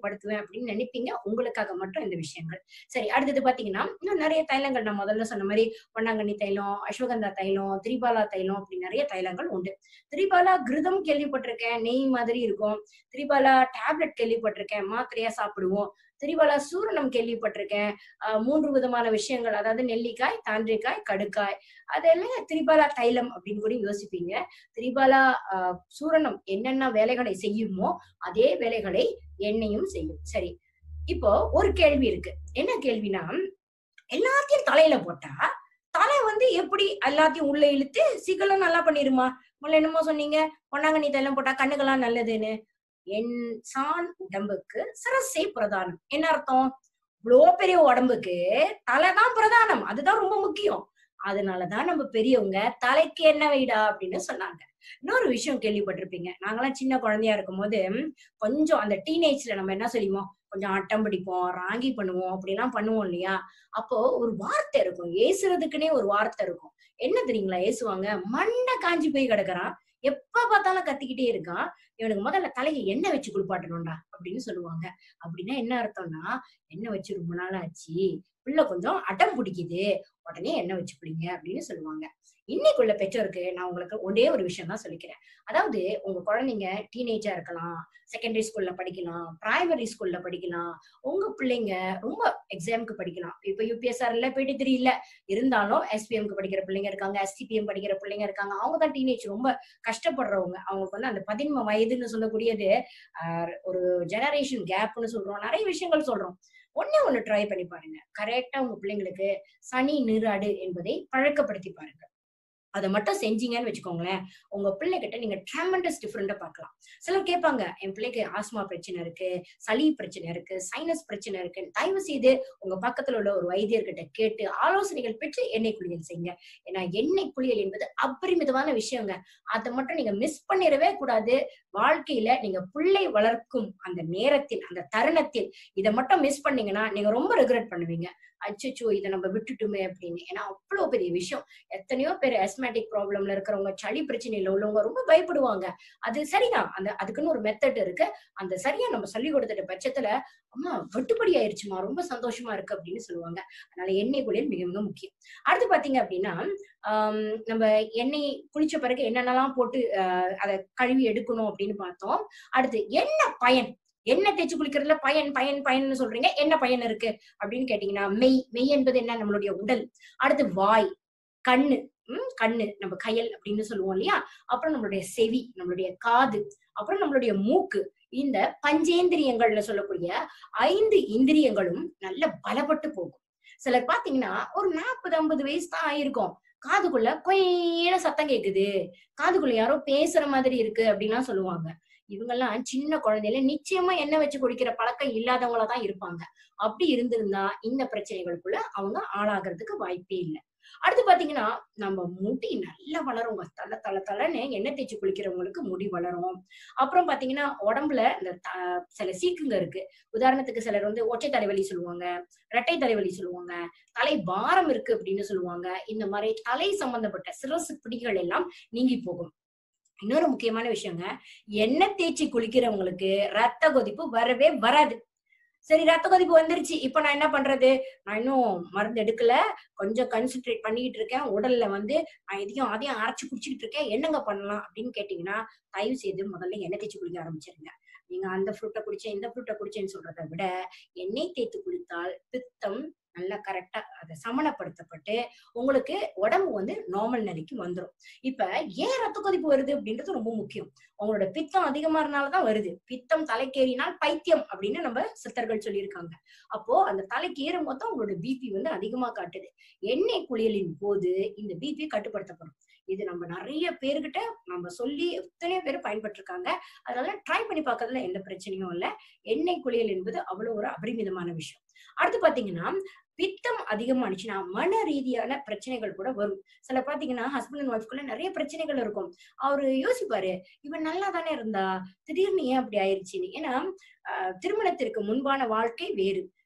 உபயோகப்படுத்துவேன் அப்படின்னு நினைப்பீங்க உங்களுக்காக மட்டும் இந்த விஷயங்கள் சரி அடுத்தது பாத்தீங்கன்னா இன்னும் நிறைய தைலங்கள் நான் முதல்ல சொன்ன மாதிரி பொன்னாங்கண்ணி தைலம் அஸ்வகந்தா தைலம் திரிபாலா தைலம் அப்படி நிறைய தைலங்கள் உண்டு திரிபாலா கிருதம் கேள்விப்பட்டிருக்கேன் நெய் மாதிரி இருக்கும் திரிபாலா டேப்லெட் கேள்விப்பட்டிருக்கேன் மாத்திரையா சாப்பிடுவோம் திரிபாலா சூரணம் கேள்விப்பட்டிருக்கேன் ஆஹ் மூன்று விதமான விஷயங்கள் அதாவது நெல்லிக்காய் தாண்டிக்காய் கடுக்காய் அதெல்லாம் திரிபாலா தைலம் அப்படின்னு கூட யோசிப்பீங்க திரிபாலா ஆஹ் சூரணம் என்னென்ன வேலைகளை செய்யுமோ அதே வேலைகளை எண்ணெயும் செய்யும் சரி இப்போ ஒரு கேள்வி இருக்கு என்ன கேள்வினா எல்லாத்தையும் தலையில போட்டா தலை வந்து எப்படி எல்லாத்தையும் உள்ள இழுத்து சீக்கிரம் நல்லா பண்ணிருமா முதல்ல என்னமோ சொன்னீங்க பொன்னாங்கண்ணி தைலம் போட்டா கண்ணுக்கெல்லாம் நல்லதுன்னு என் சான் உடம்புக்கு சிரசே பிரதானம் என்ன அர்த்தம் இவ்வளோ பெரிய உடம்புக்கு தலைதான் பிரதானம் அதுதான் ரொம்ப முக்கியம் அதனாலதான் நம்ம பெரியவங்க தலைக்கு என்ன வைடா அப்படின்னு சொன்னாங்க இன்னொரு விஷயம் கேள்விப்பட்டிருப்பீங்க நாங்கெல்லாம் சின்ன குழந்தையா இருக்கும் போது கொஞ்சம் அந்த டீனேஜ்ல நம்ம என்ன சொல்லுவோம் கொஞ்சம் ஆட்டம் பிடிப்போம் ராங்கி பண்ணுவோம் அப்படிலாம் பண்ணுவோம் இல்லையா அப்போ ஒரு வார்த்தை இருக்கும் ஏசுறதுக்குன்னே ஒரு வார்த்தை இருக்கும் என்ன தெரியுங்களா ஏசுவாங்க மண்ணை காஞ்சி போய் கிடக்குறான் எப்ப பார்த்தாலும் கத்திக்கிட்டே இருக்கான் இவனுக்கு முதல்ல தலையை எண்ணெய் வச்சு குளிப்பாட்டணும்டா அப்படின்னு சொல்லுவாங்க அப்படின்னா என்ன அர்த்தம்னா எண்ணெய் வச்சு ரொம்ப நாள் ஆச்சு பிள்ளை கொஞ்சம் அடம் பிடிக்குது உடனே எண்ணெய் வச்சு குளிங்க அப்படின்னு சொல்லுவாங்க இன்னைக்குள்ள பெற்றோருக்கு நான் உங்களுக்கு ஒரே ஒரு விஷயம் தான் சொல்லிக்கிறேன் அதாவது உங்க குழந்தைங்க டீனேஜா இருக்கலாம் செகண்டரி ஸ்கூல்ல படிக்கலாம் பிரைமரி ஸ்கூல்ல படிக்கலாம் உங்க பிள்ளைங்க ரொம்ப எக்ஸாமுக்கு படிக்கலாம் இப்ப யூபிஎஸ்ஆர்ல போயிட்டு தெரியல இருந்தாலும் எஸ்பிஎம்க்கு படிக்கிற பிள்ளைங்க இருக்காங்க எஸ்டிபிஎம் படிக்கிற பிள்ளைங்க இருக்காங்க அவங்க தான் டீனேஜ் ரொம்ப கஷ்டப்படுறவங்க அவங்களுக்கு வந்து அந்த பதின்ம வயதுன்னு சொல்லக்கூடியது ஆஹ் ஒரு ஜெனரேஷன் கேப்னு சொல்றோம் நிறைய விஷயங்கள் சொல்றோம் ஒண்ணே ஒண்ணு ட்ரை பண்ணி பாருங்க கரெக்டா உங்க பிள்ளைங்களுக்கு சனி நீராடு என்பதை பழக்கப்படுத்தி பாருங்க அதை மட்டும் செஞ்சீங்கன்னு வச்சுக்கோங்களேன் உங்க பிள்ளைகிட்ட நீங்க ட்ரெமண்டஸ் டிஃபரெண்டா பார்க்கலாம் சிலர் கேட்பாங்க என் பிள்ளைக்கு ஆஸ்மா பிரச்சனை இருக்கு சளி பிரச்சனை இருக்கு சைனஸ் பிரச்சனை இருக்கு தயவு செய்து உங்க பக்கத்துல உள்ள ஒரு வைத்தியர்கிட்ட கேட்டு ஆலோசனைகள் பெற்று எண்ணெய் குளியல் செய்யுங்க ஏன்னா எண்ணெய் குளியல் என்பது அபரிமிதமான விஷயங்க அதை மட்டும் நீங்க மிஸ் பண்ணிடவே கூடாது வாழ்க்கையில நீங்க பிள்ளை வளர்க்கும் அந்த நேரத்தில் அந்த தருணத்தில் இதை மட்டும் மிஸ் பண்ணீங்கன்னா நீங்க ரொம்ப ரெகுலேட் பண்ணுவீங்க அச்சோ இதை நம்ம விட்டுட்டுமே அப்படின்னு ஏன்னா அவ்வளவு பெரிய விஷயம் எத்தனையோ பேர் அஸ்மேட்டிக் ப்ராப்ளம்ல இருக்கிறவங்க சளி பிரச்சனையில உள்ளவங்க ரொம்ப பயப்படுவாங்க அது சரிதான் அந்த அதுக்குன்னு ஒரு மெத்தட் இருக்கு அந்த சரியா நம்ம சொல்லி கொடுத்துட்ட பட்சத்துல அம்மா வெட்டுப்படி ஆயிருச்சுமா ரொம்ப சந்தோஷமா இருக்கு அப்படின்னு சொல்லுவாங்க அதனால எண்ணெய் குளியல் மிக மிக முக்கியம் அடுத்து பாத்தீங்க அப்படின்னா ஆஹ் நம்ம எண்ணெய் குளிச்ச பிறகு என்னென்னலாம் போட்டு ஆஹ் அதை கழுவி எடுக்கணும் அப்படின்னு பார்த்தோம் அடுத்து என்ன பயன் எண்ணெய் தேய்ச்சி குளிக்கிறதுல பயன் பயன் பயன்னு சொல்றீங்க என்ன பயன் இருக்கு அப்படின்னு கேட்டீங்கன்னா மெய் மெய் என்பது என்ன நம்மளுடைய உடல் அடுத்து வாய் கண்ணு உம் கண்ணு நம்ம கயல் அப்படின்னு சொல்லுவோம் இல்லையா அப்புறம் நம்மளுடைய செவி நம்மளுடைய காது அப்புறம் நம்மளுடைய மூக்கு இந்த பஞ்சேந்திரியங்கள்ல சொல்லக்கூடிய ஐந்து இந்திரியங்களும் நல்ல பலப்பட்டு போகும் சிலர் பாத்தீங்கன்னா ஒரு நாற்பது ஐம்பது வயசு தான் ஆயிருக்கும் காதுக்குள்ள கொய்யில சத்தம் கேக்குது காதுக்குள்ள யாரோ பேசுற மாதிரி இருக்கு அப்படின்லாம் சொல்லுவாங்க இவங்கெல்லாம் சின்ன குழந்தையில நிச்சயமா எண்ணெய் வச்சு குடிக்கிற பழக்கம் இல்லாதவங்களா தான் இருப்பாங்க அப்படி இருந்திருந்தா இந்த பிரச்சனைகளுக்குள்ள அவங்க ஆளாகிறதுக்கு வாய்ப்பே இல்லை அடுத்து பாத்தீங்கன்னா நம்ம முடி நல்லா வளரும் தலை தலை தலைன்னு எண்ணெய் தேய்ச்சி குளிக்கிறவங்களுக்கு முடி வளரும் அப்புறம் பாத்தீங்கன்னா உடம்புல இந்த த- சில சீக்குங்க இருக்கு உதாரணத்துக்கு சிலர் வந்து ஒற்றை தலைவலி சொல்லுவாங்க இரட்டை தலைவலி சொல்லுவாங்க தலை பாரம் இருக்கு அப்படின்னு சொல்லுவாங்க இந்த மாதிரி தலை சம்பந்தப்பட்ட சிரசு பிடிகள் எல்லாம் நீங்கி போகும் இன்னொரு முக்கியமான விஷயங்க எண்ணெய் தேய்ச்சி குளிக்கிறவங்களுக்கு ரத்த கொதிப்பு வரவே வராது சரி ரத்த கொதிப்பு வந்துருச்சு இப்ப நான் என்ன பண்றது நான் இன்னும் மருந்து எடுக்கல கொஞ்சம் கன்சென்ட்ரேட் பண்ணிக்கிட்டு இருக்கேன் உடல்ல வந்து நான் இதையும் அதையும் அரைச்சு குடிச்சிக்கிட்டு இருக்கேன் என்னங்க பண்ணலாம் அப்படின்னு கேட்டீங்கன்னா தயவு செய்து முதல்ல எண்ணெய் தேய்ச்சி குளிக்க ஆரம்பிச்சிருங்க நீங்க அந்த ஃப்ரூட்டை குடிச்சேன் இந்த ஃப்ரூட்டை குடிச்சேன்னு சொல்றதை விட எண்ணெய் தேய்த்து குளித்தால் பித்தம் நல்லா கரெக்டா அதை சமணப்படுத்தப்பட்டு உங்களுக்கு உடம்பு வந்து நார்மல் நிலைக்கு வந்துரும் இப்ப ஏன் ரத்த கொதிப்பு வருது அப்படின்றது ரொம்ப முக்கியம் உங்களோட பித்தம் அதிகமாறனாலதான் வருது பித்தம் தலைக்கேறினால் பைத்தியம் அப்படின்னு நம்ம சித்தர்கள் சொல்லியிருக்காங்க அப்போ அந்த தலைக்கு ஏறும் போது உங்களோட பிபி வந்து அதிகமா காட்டுது எண்ணெய் குளியலின் போது இந்த பிபி கட்டுப்படுத்தப்படும் இது நம்ம நிறைய பேர்கிட்ட நம்ம சொல்லி எத்தனையோ பேர் பயன்பட்டிருக்காங்க அதனால ட்ரை பண்ணி பார்க்கறதுல எந்த பிரச்சனையும் இல்லை எண்ணெய் குளியல் என்பது அவ்வளவு ஒரு அபரிமிதமான விஷயம் அடுத்து பாத்தீங்கன்னா பித்தம் அதிகமானுச்சுன்னா மன ரீதியான பிரச்சனைகள் கூட வரும் சில பாத்தீங்கன்னா ஹஸ்பண்ட் அண்ட் ஒய்ஃப்குள்ள நிறைய பிரச்சனைகள் இருக்கும் அவரு யோசிப்பாரு இவன் நல்லா தானே இருந்தா திடீர்னு ஏன் அப்படி ஆயிருச்சுன்னு ஏன்னா ஆஹ் திருமணத்திற்கு முன்பான வாழ்க்கை வேறு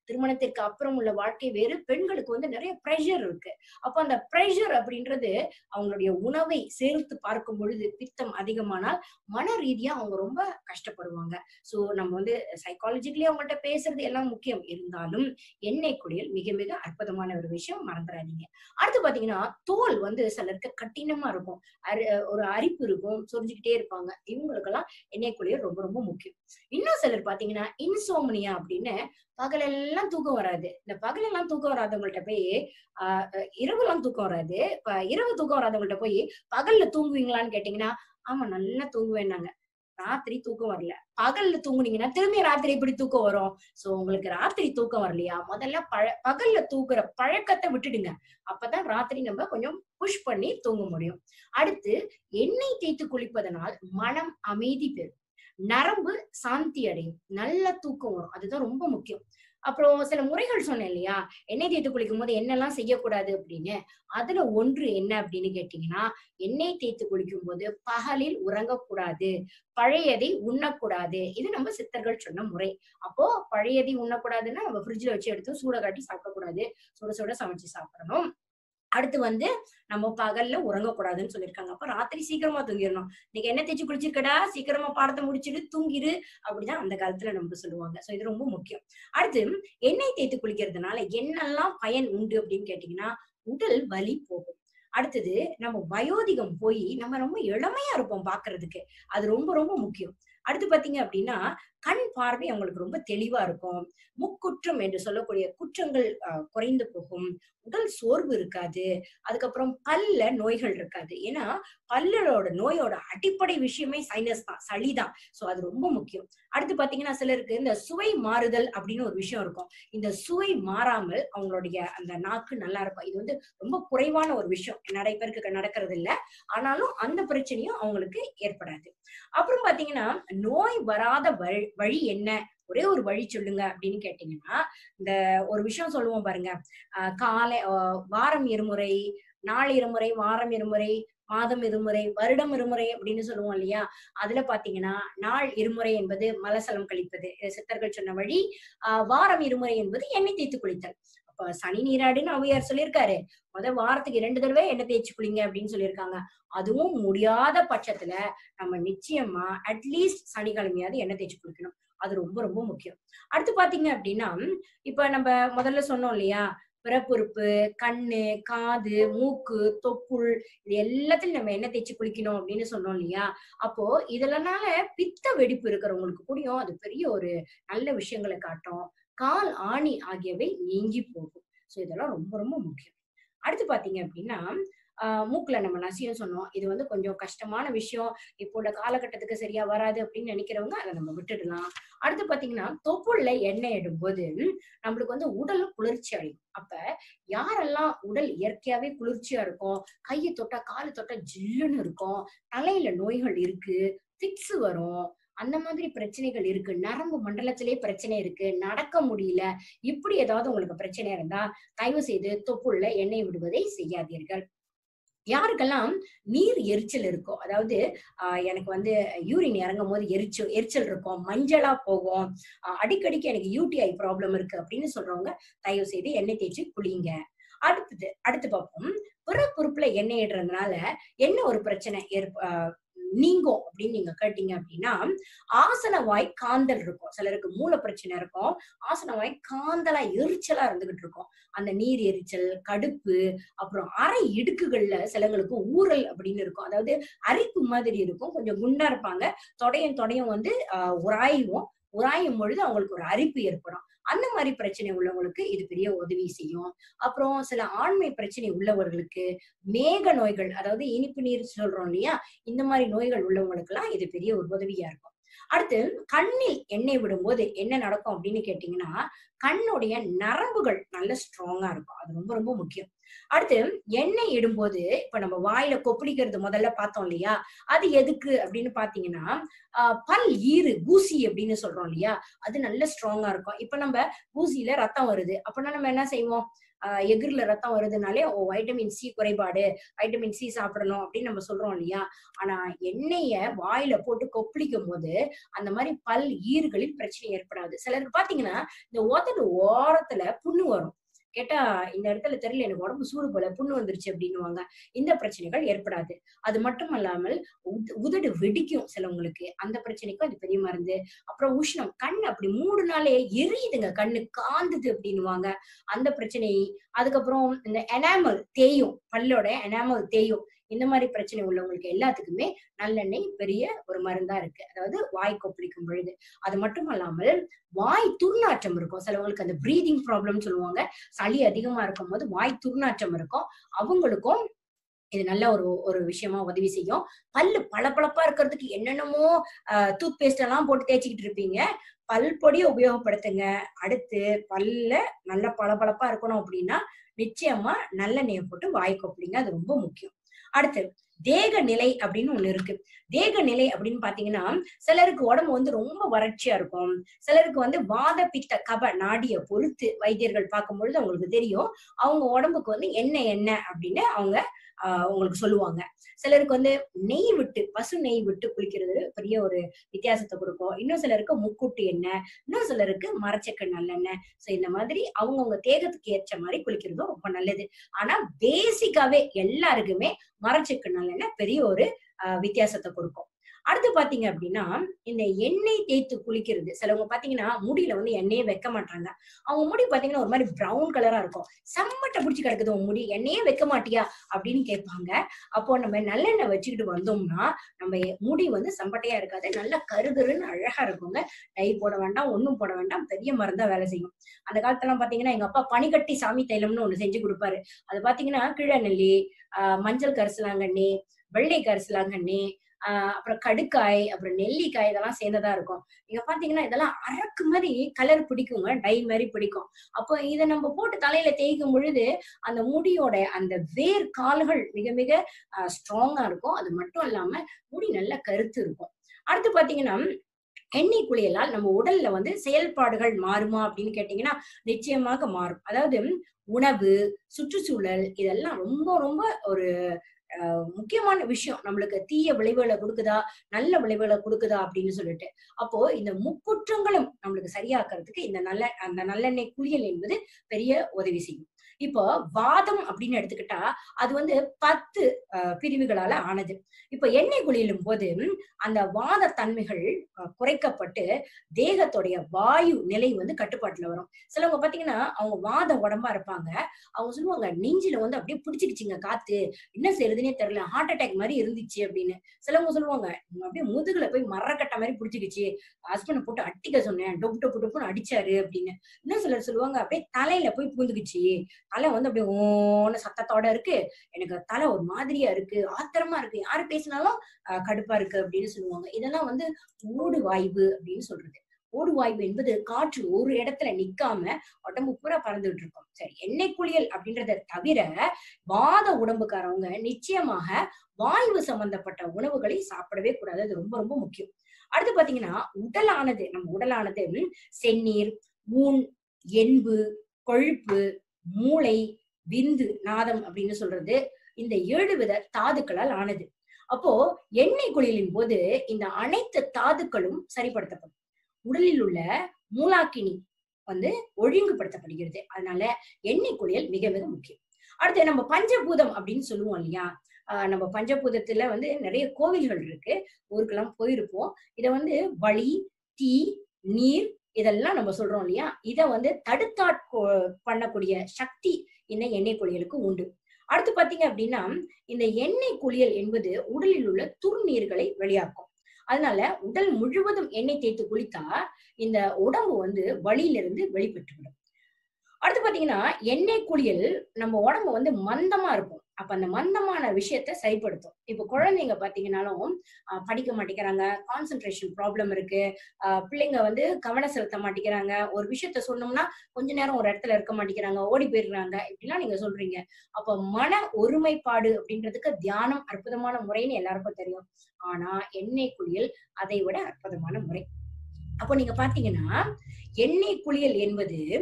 திருமணத்திற்கு அப்புறம் உள்ள வாழ்க்கை வேறு பெண்களுக்கு வந்து நிறைய ப்ரெஷர் இருக்கு அப்ப அந்த ப்ரெஷர் அப்படின்றது அவங்களுடைய உணவை சேர்த்து பார்க்கும் பொழுது பித்தம் அதிகமானால் மன ரீதியா அவங்க ரொம்ப கஷ்டப்படுவாங்க சோ நம்ம வந்து சைக்காலஜிக்கலி அவங்கள்ட்ட பேசுறது எல்லாம் முக்கியம் இருந்தாலும் எண்ணெய் குளியல் மிக மிக அற்புதமான ஒரு விஷயம் மறந்துடாதீங்க அடுத்து பாத்தீங்கன்னா தோல் வந்து சிலருக்கு கடினமா இருக்கும் அரி- ஒரு அரிப்பு இருக்கும் சொரிஞ்சுக்கிட்டே இருப்பாங்க இவங்களுக்கெல்லாம் எண்ணெய் குளியல் ரொம்ப ரொம்ப முக்கியம் இன்னும் சிலர் பாத்தீங்கன்னா இன்சோமனியா அப்படின்னு பகலெல்லாம் தூக்கம் வராது இந்த பகலெல்லாம் தூக்கம் வராதவங்கள்ட்ட போய் ஆஹ் அஹ் இரவுலாம் தூக்கம் வராது இப்ப இரவு தூக்கம் வராதவங்கள்ட்ட போய் பகல்ல தூங்குவீங்களான்னு கேட்டீங்கன்னா ஆமா நல்லா தூங்குவேன்னாங்க ராத்திரி தூக்கம் வரல பகல்ல தூங்குனீங்கன்னா திரும்பி ராத்திரி எப்படி தூக்கம் வரும் சோ உங்களுக்கு ராத்திரி தூக்கம் வரலையா முதல்ல பழ பகல்ல தூக்குற பழக்கத்தை விட்டுடுங்க அப்பதான் ராத்திரி நம்ம கொஞ்சம் புஷ் பண்ணி தூங்க முடியும் அடுத்து எண்ணெய் தேய்த்து குளிப்பதனால் மனம் அமைதி பெறும் நரம்பு சாந்தி அடையும் நல்ல தூக்கம் வரும் அதுதான் ரொம்ப முக்கியம் அப்புறம் சில முறைகள் சொன்னேன் இல்லையா எண்ணெய் தேய்த்து குளிக்கும் போது என்னெல்லாம் செய்யக்கூடாது அப்படின்னு அதுல ஒன்று என்ன அப்படின்னு கேட்டீங்கன்னா எண்ணெய் தேய்த்து குளிக்கும் போது பகலில் உறங்கக்கூடாது பழையதை உண்ணக்கூடாது இது நம்ம சித்தர்கள் சொன்ன முறை அப்போ பழையதை உண்ணக்கூடாதுன்னா நம்ம ஃப்ரிட்ஜ்ல வச்சு எடுத்து சூட காட்டி சாப்பிடக்கூடாது சுட சுட சமைச்சு சாப்பிடணும் அடுத்து வந்து நம்ம பகல்ல உறங்கக்கூடாதுன்னு சொல்லியிருக்காங்க அப்ப ராத்திரி சீக்கிரமா தூங்கிடணும் இன்னைக்கு என்ன தேய்ச்சி குளிச்சிருக்கடா சீக்கிரமா பாடத்தை முடிச்சிட்டு தூங்கிரு அப்படிதான் அந்த காலத்துல நமக்கு சொல்லுவாங்க சோ இது ரொம்ப முக்கியம் அடுத்து எண்ணெய் தேய்த்து குளிக்கிறதுனால என்னெல்லாம் பயன் உண்டு அப்படின்னு கேட்டீங்கன்னா உடல் வலி போகும் அடுத்தது நம்ம வயோதிகம் போய் நம்ம ரொம்ப இளமையா இருப்போம் பாக்குறதுக்கு அது ரொம்ப ரொம்ப முக்கியம் அடுத்து பாத்தீங்க அப்படின்னா கண் பார்வை அவங்களுக்கு ரொம்ப தெளிவா இருக்கும் முக்குற்றம் என்று சொல்லக்கூடிய குற்றங்கள் அஹ், குறைந்து போகும் உடல் சோர்வு இருக்காது அதுக்கப்புறம் பல்ல நோய்கள் இருக்காது ஏன்னா பல்லோட நோயோட அடிப்படை விஷயமே சைனஸ் தான் சளிதான் சோ அது ரொம்ப முக்கியம் அடுத்து பாத்தீங்கன்னா சிலருக்கு இந்த சுவை மாறுதல் அப்படின்னு ஒரு விஷயம் இருக்கும் இந்த சுவை மாறாமல் அவங்களுடைய அந்த நாக்கு நல்லா இருக்கும் இது வந்து ரொம்ப குறைவான ஒரு விஷயம் நிறைய பேருக்கு நடக்கிறது இல்ல ஆனாலும் அந்த பிரச்சனையும் அவங்களுக்கு ஏற்படாது அப்புறம் பாத்தீங்கன்னா நோய் வராத வழி வழி என்ன ஒரே ஒரு வழி சொல்லுங்க அப்படின்னு கேட்டீங்கன்னா இந்த ஒரு விஷயம் சொல்லுவோம் பாருங்க ஆஹ் காலை ஆஹ் வாரம் இருமுறை நாள் இருமுறை வாரம் இருமுறை மாதம் இருமுறை வருடம் இருமுறை அப்படின்னு சொல்லுவோம் இல்லையா அதுல பாத்தீங்கன்னா நாள் இருமுறை என்பது மலசலம் கழிப்பது இது சித்தர்கள் சொன்ன வழி ஆஹ் வாரம் இருமுறை என்பது எண்ணெய் தேய்த்து குளித்தல் அப்ப சனி நீராடுன்னு ஔவையார் சொல்லியிருக்காரு முத வாரத்துக்கு இரண்டு தடவை எண்ணெய் தேய்ச்சி குளிங்க அப்படின்னு சொல்லியிருக்காங்க அதுவும் முடியாத பட்சத்துல நம்ம நிச்சயமா அட்லீஸ்ட் சனிக்கிழமையாவது எண்ணெய் தேய்ச்சி குளிக்கணும் அது ரொம்ப ரொம்ப முக்கியம் அடுத்து பாத்தீங்க அப்படின்னா இப்ப நம்ம முதல்ல சொன்னோம் இல்லையா பிறப்புறுப்பு கண்ணு காது மூக்கு தொப்புள் இது எல்லாத்தையும் நம்ம எண்ணெய் தேய்ச்சி குளிக்கணும் அப்படின்னு சொன்னோம் இல்லையா அப்போ இதனால பித்த வெடிப்பு இருக்கிறவங்களுக்கு கூடயும் அது பெரிய ஒரு நல்ல விஷயங்களை காட்டும் கால் ஆணி ஆகியவை நீங்கி போகும் சோ இதெல்லாம் ரொம்ப ரொம்ப முக்கியம் அடுத்து பாத்தீங்க அப்படின்னா ஆஹ் மூக்குல நம்ம நசியம் சொன்னோம் இது வந்து கொஞ்சம் கஷ்டமான விஷயம் இப்போ உள்ள காலகட்டத்துக்கு சரியா வராது அப்படின்னு நினைக்கிறவங்க அதை நம்ம விட்டுடலாம் அடுத்து பாத்தீங்கன்னா தொப்புள்ள எண்ணெய் இடும்போது நம்மளுக்கு வந்து உடல் குளிர்ச்சி அடையும் அப்ப யாரெல்லாம் உடல் இயற்கையாவே குளிர்ச்சியா இருக்கும் கையை தொட்டா காலு தொட்டா ஜில்லுன்னு இருக்கும் தலையில நோய்கள் இருக்கு ஃபிக்ஸ் வரும் அந்த மாதிரி பிரச்சனைகள் இருக்கு நரம்பு மண்டலத்திலே பிரச்சனை இருக்கு நடக்க முடியல இப்படி ஏதாவது உங்களுக்கு பிரச்சனை இருந்தா தயவு செய்து தொப்புள்ள எண்ணெய் விடுவதை செய்யாதீர்கள் யாருக்கெல்லாம் நீர் எரிச்சல் இருக்கோ அதாவது ஆஹ் எனக்கு வந்து யூரின் இறங்கும் போது எரிச்சல் எரிச்சல் இருக்கும் மஞ்சளா போகும் ஆஹ் அடிக்கடிக்கு எனக்கு யூடிஐ ப்ராப்ளம் இருக்கு அப்படின்னு சொல்றவங்க தயவு செய்து எண்ணெய் தேய்ச்சி குளிங்க அடுத்தது அடுத்து பார்ப்போம் பிறப்புறுப்புல எண்ணெய் இடுறதுனால என்ன ஒரு பிரச்சனை ஏற்ப ஆஹ் நீங்கும் அப்படின்னு நீங்க கேட்டீங்க அப்படின்னா ஆசன வாய் காந்தல் இருக்கும் சிலருக்கு மூல பிரச்சனை இருக்கும் ஆசன வாய் காந்தலா எரிச்சலா இருந்துகிட்டு இருக்கும் அந்த நீர் எரிச்சல் கடுப்பு அப்புறம் அரை இடுக்குகள்ல சிலங்களுக்கு ஊறல் அப்படின்னு இருக்கும் அதாவது அரிப்பு மாதிரி இருக்கும் கொஞ்சம் குண்டா இருப்பாங்க தொடையும் தொடையும் வந்து ஆஹ் உராயும் உராயும் பொழுது அவங்களுக்கு ஒரு அரிப்பு ஏற்படும் அந்த மாதிரி பிரச்சனை உள்ளவங்களுக்கு இது பெரிய உதவி செய்யும் அப்புறம் சில ஆண்மை பிரச்சனை உள்ளவர்களுக்கு மேக நோய்கள் அதாவது இனிப்பு நீர் சொல்றோம் இல்லையா இந்த மாதிரி நோய்கள் உள்ளவங்களுக்கு எல்லாம் இது பெரிய ஒரு உதவியா இருக்கும் அடுத்து கண்ணில் எண்ணெய் விடும்போது என்ன நடக்கும் அப்படின்னு கேட்டீங்கன்னா கண்ணுடைய நரம்புகள் நல்ல ஸ்ட்ராங்கா இருக்கும் அது ரொம்ப ரொம்ப முக்கியம் அடுத்து எண்ணெய் இடும்போது இப்ப நம்ம வாயில கொப்பளிக்கிறது முதல்ல பார்த்தோம் இல்லையா அது எதுக்கு அப்படின்னு பாத்தீங்கன்னா ஆஹ் பல் ஈறு ஊசி அப்படின்னு சொல்றோம் இல்லையா அது நல்ல ஸ்ட்ராங்கா இருக்கும் இப்ப நம்ம ஊசியில ரத்தம் வருது அப்படின்னா நம்ம என்ன செய்வோம் ஆஹ் எகிர்ல ரத்தம் வருதுனாலே ஓ வைட்டமின் சி குறைபாடு வைட்டமின் சி சாப்பிடணும் அப்படின்னு நம்ம சொல்றோம் இல்லையா ஆனா எண்ணெய வாயில போட்டு கொப்பளிக்கும் போது அந்த மாதிரி பல் ஈறுகளில் பிரச்சனை ஏற்படாது சிலருக்கு பாத்தீங்கன்னா இந்த உதடு ஓரத்துல புண்ணு வரும் கேட்டா இந்த இடத்துல தெரியல எனக்கு உடம்பு சூடு போல புண்ணு வந்துருச்சு அப்படின்னுவாங்க இந்த பிரச்சனைகள் ஏற்படாது அது மட்டும் அல்லாமல் உத- உதடு வெடிக்கும் சிலவங்களுக்கு அந்த பிரச்சனைக்கும் அது பெரிய மருந்து அப்புறம் உஷ்ணம் கண் அப்படி மூடுனாலே எரியுதுங்க கண்ணு காந்துது அப்படின்னுவாங்க அந்த பிரச்சனை அதுக்கப்புறம் இந்த எனாமல் தேயும் பல்லோட எனாமல் தேயும் இந்த மாதிரி பிரச்சனை உள்ளவங்களுக்கு எல்லாத்துக்குமே நல்லெண்ணெய் பெரிய ஒரு மருந்தா இருக்கு அதாவது வாய் கொப்பளிக்கும் பொழுது அது மட்டும் அல்லாமல் வாய் துர்நாற்றம் இருக்கும் சிலவங்களுக்கு அந்த பிரீதிங் ப்ராப்ளம் சொல்லுவாங்க சளி அதிகமா இருக்கும் போது வாய் துர்நாற்றம் இருக்கும் அவங்களுக்கும் இது நல்ல ஒரு ஒரு விஷயமா உதவி செய்யும் பல்லு பளபளப்பா இருக்கிறதுக்கு என்னென்னமோ டூத் பேஸ்ட் எல்லாம் போட்டு தேய்ச்சிக்கிட்டு இருப்பீங்க பல் பொடியை உபயோகப்படுத்துங்க அடுத்து பல்ல நல்ல பளபளப்பா இருக்கணும் அப்படின்னா நிச்சயமா நல்லெண்ணெயை போட்டு வாய் கொப்பளிங்க அது ரொம்ப முக்கியம் அடுத்து தேக நிலை அப்படின்னு ஒண்ணு இருக்கு தேக நிலை அப்படின்னு பாத்தீங்கன்னா சிலருக்கு உடம்பு வந்து ரொம்ப வறட்சியா இருக்கும் சிலருக்கு வந்து வாத பித்த கப நாடிய பொறுத்து வைத்தியர்கள் பார்க்கும் பொழுது அவங்களுக்கு தெரியும் அவங்க உடம்புக்கு வந்து என்ன என்ன அப்படின்னு அவங்க ஆஹ் உங்களுக்கு சொல்லுவாங்க சிலருக்கு வந்து நெய் விட்டு பசு நெய் விட்டு குளிக்கிறது பெரிய ஒரு வித்தியாசத்தை கொடுக்கும் இன்னும் சிலருக்கு முக்கூட்டு எண்ணெய் இன்னும் சிலருக்கு மரச்சக்க நல்லெண்ணெய் சோ இந்த மாதிரி அவங்கவுங்க தேகத்துக்கு ஏற்ற மாதிரி குளிக்கிறதும் ரொம்ப நல்லது ஆனா பேசிக்காவே எல்லாருக்குமே மரச்சக்கு நல்லெண்ணெய் பெரிய ஒரு ஆஹ் வித்தியாசத்தை கொடுக்கும் அடுத்து பாத்தீங்க அப்படின்னா இந்த எண்ணெய் தேய்த்து குளிக்கிறது சிலவங்க பாத்தீங்கன்னா முடியில வந்து எண்ணெயே வைக்க மாட்டாங்க அவங்க முடி பாத்தீங்கன்னா ஒரு மாதிரி பிரவுன் கலரா இருக்கும் செம்மட்டை பிடிச்சி கிடக்குது உன் முடி எண்ணெயே வைக்க மாட்டியா அப்படின்னு கேட்பாங்க அப்போ நம்ம நல்லெண்ணெய் வச்சுக்கிட்டு வந்தோம்னா நம்ம முடி வந்து செம்பட்டையா இருக்காது நல்லா கருகருன்னு அழகா இருக்குங்க டை போட வேண்டாம் ஒண்ணும் போட வேண்டாம் பெரிய மருந்தா வேலை செய்யும் அந்த காலத்துல பாத்தீங்கன்னா எங்க அப்பா பனிக்கட்டி சாமி தைலம்னு ஒண்ணு செஞ்சு கொடுப்பாரு அது பாத்தீங்கன்னா கீழநெல்லி ஆஹ் மஞ்சள் கரிசலாங்கண்ணி வெள்ளை கரிசலாங்கண்ணி ஆஹ் அப்புறம் கடுக்காய் அப்புறம் நெல்லிக்காய் இதெல்லாம் சேர்ந்ததா இருக்கும் நீங்க பாத்தீங்கன்னா இதெல்லாம் அரக்கு மாதிரி கலர் பிடிக்குங்க டை மாதிரி பிடிக்கும் அப்போ இதை நம்ம போட்டு தலையில தேய்க்கும் பொழுது அந்த முடியோட அந்த வேர் கால்கள் மிக மிக ஸ்ட்ராங்கா இருக்கும் அது மட்டும் இல்லாம முடி நல்ல கருத்து இருக்கும் அடுத்து பாத்தீங்கன்னா எண்ணெய் குளியலால் நம்ம உடல்ல வந்து செயல்பாடுகள் மாறுமா அப்படின்னு கேட்டீங்கன்னா நிச்சயமாக மாறும் அதாவது உணவு சுற்றுச்சூழல் இதெல்லாம் ரொம்ப ரொம்ப ஒரு அஹ், முக்கியமான விஷயம் நம்மளுக்கு தீய விளைவுகளை கொடுக்குதா நல்ல விளைவுகளை கொடுக்குதா அப்படின்னு சொல்லிட்டு அப்போ இந்த முக்குற்றங்களும் நம்மளுக்கு சரியாக்குறதுக்கு இந்த நல்ல அந்த நல்லெண்ணெய் குளியல் என்பது பெரிய உதவி செய்யும் இப்போ வாதம் அப்படின்னு எடுத்துக்கிட்டா அது வந்து பத்து அஹ், பிரிவுகளால ஆனது இப்போ எண்ணெய் குளியலும் போது அந்த வாத தன்மைகள் அஹ், குறைக்கப்பட்டு தேகத்துடைய வாயு நிலை வந்து கட்டுப்பாட்டுல வரும் சிலவங்க பாத்தீங்கன்னா அவங்க வாத உடம்பா இருப்பாங்க அவங்க சொல்லுவாங்க நெஞ்சில வந்து அப்படியே பிடிச்சிக்கிச்சுங்க காத்து என்ன செய்யறதுனே தெரியல ஹார்ட் அட்டாக் மாதிரி இருந்துச்சு அப்படின்னு சிலவங்க சொல்லுவாங்க "உம், அப்படியே முதுகுல போய் மரக்கட்ட மாதிரி பிடிச்சிக்கிச்சு ஹஸ்பண்ட் போட்டு அட்டிக்க சொன்னேன் டொப்பு டொப்பு டொப்புன்னு அடிச்சாரு அப்படின்னு இன்னும் சிலர் சொல்லுவாங்க அப்படியே தலையில போய் பூந்துக்குச்சு தலை வந்து அப்படியே ஓன்னு சத்தத்தோட இருக்கு எனக்கு தலை ஒரு மாதிரியா இருக்கு ஆத்திரமா இருக்கு யாரு பேசினாலும் அஹ், கடுப்பா இருக்கு அப்படின்னு சொல்லுவாங்க இதெல்லாம் வந்து ஓடு வாய்வு அப்படின்னு சொல்றது ஓடு வாய்வு என்பது காற்று ஒரு இடத்துல நிக்காம உடம்பு பூரா பறந்துட்டு இருக்கும் சரி எண்ணெய் குளியல் அப்படின்றத தவிர வாத உடம்புக்காரவங்க நிச்சயமாக வாய்வு சம்பந்தப்பட்ட உணவுகளை சாப்பிடவே கூடாது அது ரொம்ப ரொம்ப முக்கியம் அடுத்து பாத்தீங்கன்னா உடலானது நம்ம உடலானது செந்நீர் ஊன் எண்பு கொழுப்பு மூளை விந்து நாதம் அப்படின்னு சொல்றது இந்த ஏழு வித தாதுக்களால் ஆனது அப்போ எண்ணெய் குளியலின் போது இந்த அனைத்து தாதுக்களும் சரிப்படுத்தப்படும் உடலில் உள்ள மூலாக்கினி வந்து ஒழுங்குபடுத்தப்படுகிறது அதனால எண்ணெய் குளியல் மிக மிக முக்கியம் அடுத்து நம்ம பஞ்சபூதம் அப்படின்னு சொல்லுவோம் இல்லையா ஆஹ் நம்ம பஞ்சபூதத்துல வந்து நிறைய கோவில்கள் இருக்கு ஊருக்கெல்லாம் போயிருப்போம் இத வந்து வழி தீ நீர் இதெல்லாம் நம்ம சொல்றோம் இல்லையா இத வந்து தடுத்தாட் பண்ணக்கூடிய சக்தி இந்த எண்ணெய் குளியலுக்கு உண்டு அடுத்து பாத்தீங்க அப்படின்னா இந்த எண்ணெய் குளியல் என்பது உடலில் உள்ள துர்நீர்களை வெளியாக்கும் அதனால உடல் முழுவதும் எண்ணெய் தேய்த்து குளித்தா இந்த உடம்பு வந்து வழியிலிருந்து வெளிப்பட்டுவிடும் அடுத்து பாத்தீங்கன்னா எண்ணெய் குளியல் நம்ம உடம்பு வந்து மந்தமா இருக்கும் அப்ப அந்த மந்தமான விஷயத்த சரிப்படுத்தும் இப்ப குழந்தைங்க பாத்தீங்கன்னாலும் ஆஹ் படிக்க மாட்டேங்கிறாங்க கான்சென்ட்ரேஷன் ப்ராப்ளம் இருக்கு ஆஹ் பிள்ளைங்க வந்து கவனம் செலுத்த மாட்டேங்கிறாங்க ஒரு விஷயத்த சொன்னோம்னா கொஞ்ச நேரம் ஒரு இடத்துல இருக்க மாட்டேங்கிறாங்க ஓடி போயிடுறாங்க இப்படிலாம் நீங்க சொல்றீங்க அப்ப மன ஒருமைப்பாடு அப்படின்றதுக்கு தியானம் அற்புதமான முறைன்னு எல்லாருக்கும் தெரியும் ஆனா எண்ணெய் குளியல் அதை விட அற்புதமான முறை அப்போ நீங்க பாத்தீங்கன்னா எண்ணெய் குளியல் என்பது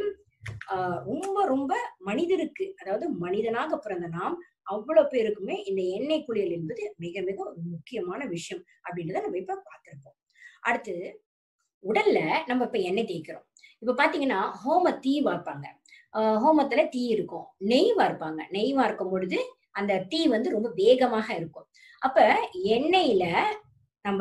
ஆஹ் ரொம்ப ரொம்ப மனிதருக்கு அதாவது மனிதனாக பிறந்த நாம் அவ்வளவு பேருக்குமே இந்த எண்ணெய் குளியல் என்பது மிக மிக ஒரு முக்கியமான விஷயம் அப்படின்றத நம்ம இப்ப பார்த்திருப்போம் அடுத்து உடல்ல நம்ம இப்ப எண்ணெய் தேய்க்கிறோம் இப்ப பாத்தீங்கன்னா ஹோம தீ வார்ப்பாங்க ஆஹ் ஹோமத்துல தீ இருக்கும் நெய் வார்ப்பாங்க நெய் வார்க்கும் பொழுது அந்த தீ வந்து ரொம்ப வேகமாக இருக்கும் அப்ப எண்ணெயில நம்ம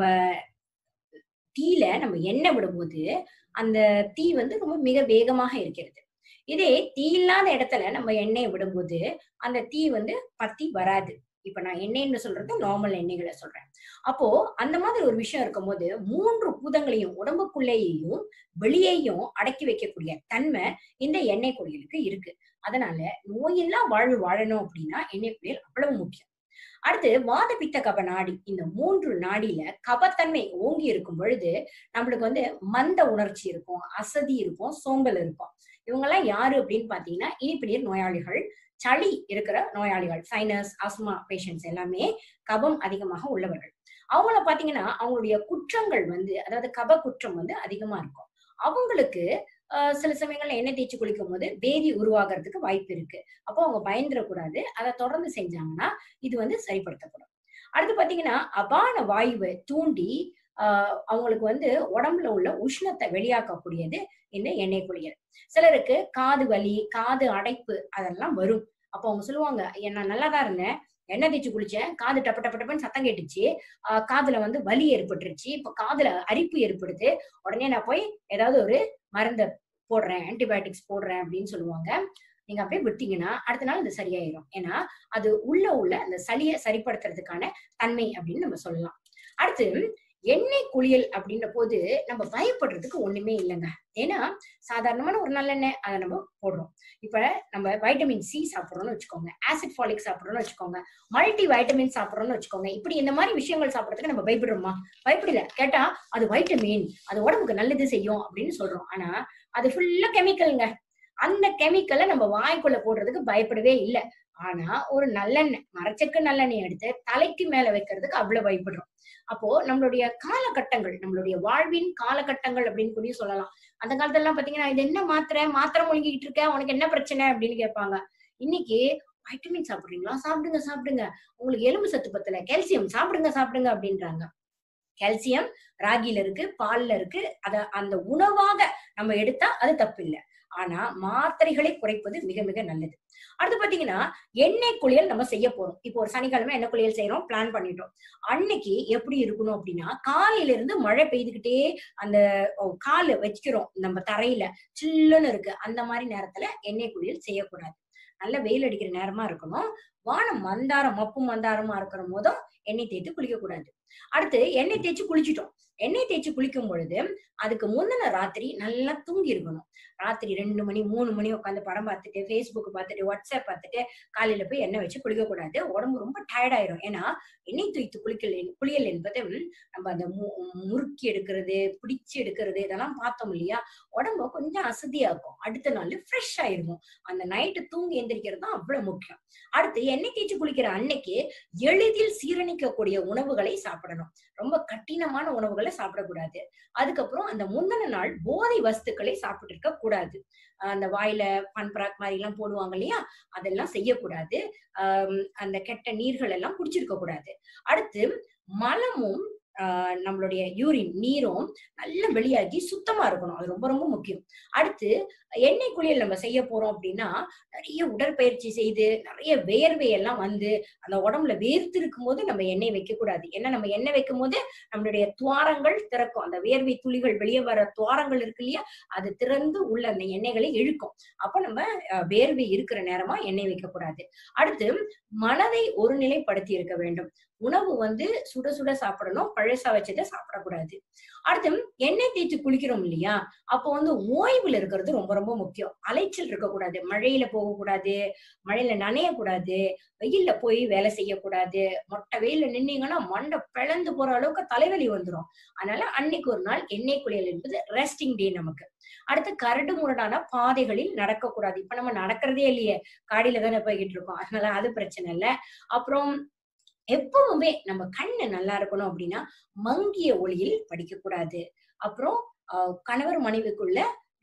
தீல நம்ம எண்ணெய் விடும்போது அந்த தீ வந்து ரொம்ப மிக வேகமாக இருக்கிறது இதே தீ இல்லாத இடத்துல நம்ம எண்ணெயை விடும்போது அந்த தீ வந்து பத்தி வராது இப்ப நான் எண்ணெய்னு சொல்றது நார்மல் எண்ணெய்களை சொல்றேன் அப்போ அந்த மாதிரி ஒரு விஷயம் இருக்கும்போது மூன்று பூதங்களையும் உடம்புக்குள்ளேயும் வெளியேயும் அடக்கி வைக்கக்கூடிய தன்மை இந்த எண்ணெய் குளியலுக்கு இருக்கு அதனால நோயில்லா வாழ்வு வாழணும் அப்படின்னா எண்ணெய் குளியல் அவ்வளவு முக்கியம் அடுத்து வாத பித்த கப நாடி இந்த மூன்று நாடியில கபத்தன்மை ஓங்கி இருக்கும் பொழுது நம்மளுக்கு வந்து மந்த உணர்ச்சி இருக்கும் அசதி இருக்கும் சோம்பல் இருக்கும் இவங்க எல்லாம் யாரு அப்படின்னு பாத்தீங்கன்னா இனிப்பு நீர் நோயாளிகள் சளி இருக்கிற நோயாளிகள் சைனஸ் ஆஸ்மா பேஷண்ட்ஸ் எல்லாமே கபம் அதிகமாக உள்ளவர்கள் அவங்கள பாத்தீங்கன்னா அவங்களுடைய குற்றங்கள் வந்து அதாவது கப குற்றம் வந்து அதிகமா இருக்கும் அவங்களுக்கு ஆஹ் சில சமயங்கள்ல எண்ணெய் தேய்ச்சி குளிக்கும் போது வேதி உருவாகிறதுக்கு வாய்ப்பு இருக்கு அப்போ அவங்க பயந்துடக்கூடாது அதை தொடர்ந்து செஞ்சாங்கன்னா இது வந்து சரிப்படுத்தப்படும் அடுத்து பாத்தீங்கன்னா அபான வாயுவை தூண்டி ஆஹ் அவங்களுக்கு வந்து உடம்புல உள்ள உஷ்ணத்தை வெளியாக்கக்கூடியது இந்த எண்ணெய் குளியல் சிலருக்கு காது வலி காது அடைப்பு அதெல்லாம் வரும் அப்போ அவங்க சொல்லுவாங்க "ஐயா, நான் நல்லா தான் இருந்தேன் எண்ணெய் தேய்ச்சி குளிச்சேன் காது டப்ப டப்ப டப்பன்னு சத்தம் கேட்டுச்சு ஆஹ் காதுல வந்து வலி ஏற்பட்டுருச்சு இப்ப காதுல அரிப்பு ஏற்படுது உடனே நான் போய் ஏதாவது ஒரு மருந்த போடுறேன் ஆன்டிபயோட்டிக்ஸ் போடுறேன் அப்படின்னு சொல்லுவாங்க நீங்க அப்படியே விட்டீங்கன்னா அடுத்த நாள் அது சரியாயிரும் ஏன்னா அது உள்ள உள்ள அந்த சளியை சரிப்படுத்துறதுக்கான தன்மை அப்படின்னு நம்ம சொல்லலாம் அடுத்து எண்ணெய் குளியல் அப்படின்ற போது நம்ம பயப்படுறதுக்கு ஒண்ணுமே இல்லைங்க ஏன்னா சாதாரணமான ஒரு நல்லெண்ணெய் அதை நம்ம போடுறோம் இப்ப நம்ம வைட்டமின் சி சாப்பிடுறோம்னு வச்சுக்கோங்க ஆசிட் ஃபாலிக் சாப்பிடுறோம்னு வச்சுக்கோங்க மல்டி வைட்டமின் சாப்பிடுறோம்னு வச்சுக்கோங்க இப்படி இந்த மாதிரி விஷயங்கள் சாப்பிடறதுக்கு நம்ம பயப்படுறோமா பயப்படல கேட்டா அது வைட்டமின் அது உடம்புக்கு நல்லது செய்யும் அப்படின்னு சொல்றோம் ஆனா அது ஃபுல்லா கெமிக்கல்ங்க அந்த கெமிக்கலை நம்ம வாய்க்குள்ள போடுறதுக்கு பயப்படவே இல்லை ஆனா ஒரு நல்லெண்ணெய் மரச்சக்கு நல்லெண்ணெய் எடுத்து தலைக்கு மேல வைக்கிறதுக்கு அவ்வளவு பயப்படுறோம் அப்போ நம்மளுடைய காலகட்டங்கள் நம்மளுடைய வாழ்வின் காலகட்டங்கள் அப்படின்னு கூட சொல்லலாம் அந்த காலத்துல எல்லாம் பாத்தீங்கன்னா இது என்ன மாத்திரை மாத்திரை முழுங்கிட்டு இருக்க உனக்கு என்ன பிரச்சனை அப்படின்னு கேட்பாங்க இன்னைக்கு வைட்டமின் சாப்பிடுறீங்களா சாப்பிடுங்க சாப்பிடுங்க உங்களுக்கு எலும்பு சத்து பத்தல கால்சியம் சாப்பிடுங்க சாப்பிடுங்க அப்படின்றாங்க கால்சியம் ராகில இருக்கு பால்ல இருக்கு அத அந்த உணவாக நம்ம எடுத்தா அது தப்பு இல்லை ஆனா மாத்திரைகளை குறைப்பது மிக மிக நல்லது அடுத்து பாத்தீங்கன்னா எண்ணெய் குளியல் நம்ம செய்ய போறோம் இப்போ ஒரு சனிக்கிழமை எண்ணெய் குளியல் செய்யறோம் பிளான் பண்ணிட்டோம் அன்னைக்கு எப்படி இருக்கணும் அப்படின்னா காலையில இருந்து மழை பெய்துகிட்டே அந்த காலை வச்சுக்கிறோம் நம்ம தரையில சில்லுன்னு இருக்கு அந்த மாதிரி நேரத்துல எண்ணெய் குளியல் செய்யக்கூடாது நல்ல வெயில் அடிக்கிற நேரமா இருக்கணும் வானம் மந்தாரம் மப்பு மந்தாரமா இருக்கிற போதும் எண்ணெய் தேய்த்து குளிக்க கூடாது அடுத்து எண்ணெய் தேய்ச்சி குளிச்சிட்டோம் எண்ணெய் தேய்ச்சி குளிக்கும் பொழுது அதுக்கு முந்தின ராத்திரி நல்லா தூங்கி இருக்கணும் ராத்திரி ரெண்டு மணி மூணு மணி உட்காந்து படம் பார்த்துட்டு ஃபேஸ்புக் பார்த்துட்டு வாட்ஸ்அப் பார்த்துட்டு காலையில போய் எண்ணெய் வச்சு குளிக்க கூடாது உடம்பு ரொம்ப டயர்ட் ஆயிரும் ஏன்னா எண்ணெய் தூய்த்து குளிக்கல் குளியல் என்பது நம்ம அந்த மு- முறுக்கி எடுக்கிறது பிடிச்சு எடுக்கிறது இதெல்லாம் பார்த்தோம் இல்லையா உடம்பு கொஞ்சம் அசதியாக்கும் அடுத்த நாள் ஃப்ரெஷ் ஆயிருக்கும் அந்த நைட்டு தூங்கி எந்திரிக்கிறது தான் அவ்வளவு முக்கியம் அடுத்து எண்ணெய் தேய்ச்சி குளிக்கிற அன்னைக்கு எளிதில் சீரணிக்கக்கூடிய உணவுகளை சாப்பிடணும் ரொம்ப கடினமான உணவுகளை சாப்பிடக்கூடாது அதுக்கப்புறம் அந்த முந்தின நாள் போதை வஸ்துக்களை சாப்பிட்டு இருக்க கூடாது ஆஹ் அந்த வாயில பன்பராக் மாதிரி எல்லாம் போடுவாங்க இல்லையா அதெல்லாம் செய்யக்கூடாது ஆஹ் அந்த கெட்ட நீர்கள் எல்லாம் குடிச்சிருக்க கூடாது அடுத்து மலமும் ஆஹ் நம்மளுடைய யூரின் நீரும் நல்லா வெளியாகி சுத்தமா இருக்கணும் அது ரொம்ப ரொம்ப முக்கியம் அடுத்து எண்ணெய் குளியல் நம்ம செய்ய போறோம் அப்படின்னா நிறைய உடற்பயிற்சி செய்து நிறைய வேர்வை எல்லாம் வந்து அந்த உடம்புல வேர்த்து இருக்கும் போது நம்ம எண்ணெய் வைக்க கூடாது ஏன்னா நம்ம எண்ணெய் வைக்கும் போது நம்மளுடைய துவாரங்கள் திறக்கும் அந்த வேர்வை துளிகள் வெளியே வர துவாரங்கள் இருக்கு இல்லையா அது திறந்து உள்ள அந்த எண்ணெய்களை இழுக்கும் அப்ப நம்ம அஹ், வேர்வை இருக்கிற நேரமா எண்ணெய் வைக்க கூடாது அடுத்து மனதை ஒருநிலைப்படுத்தி இருக்க வேண்டும் உணவு வந்து சுட சுட சாப்பிடணும் பழசா வச்சதை சாப்பிடக்கூடாது அடுத்து எண்ணெய் தேய்ச்சி குளிக்கிறோம் இல்லையா அப்போ வந்து ஓய்வுல இருக்கிறது ரொம்ப ரொம்ப முக்கியம் அலைச்சல் இருக்கக்கூடாது மழையில போகக்கூடாது மழையில நனையக்கூடாது வெயில்ல போய் வேலை செய்யக்கூடாது மொட்டை வெயில்ல நின்னீங்கன்னா மண்டை பிளந்து போற அளவுக்கு தலைவலி வந்துரும் அதனால அன்னைக்கு ஒரு நாள் எண்ணெய் குளியல் என்பது ரெஸ்டிங் டே நமக்கு அடுத்து கரடு முரடான பாதைகளில் நடக்கக்கூடாது இப்ப நம்ம நடக்கிறதே இல்லையே காடியில தானே போய்கிட்டு இருக்கோம் அதனால அது பிரச்சனை இல்லை அப்புறம் எப்பவுமே நம்ம கண்ணு நல்லா இருக்கணும் அப்படின்னா மங்கிய ஒளியில் படிக்க கூடாது அப்புறம் ஆஹ் கணவர் மனைவிக்குள்ள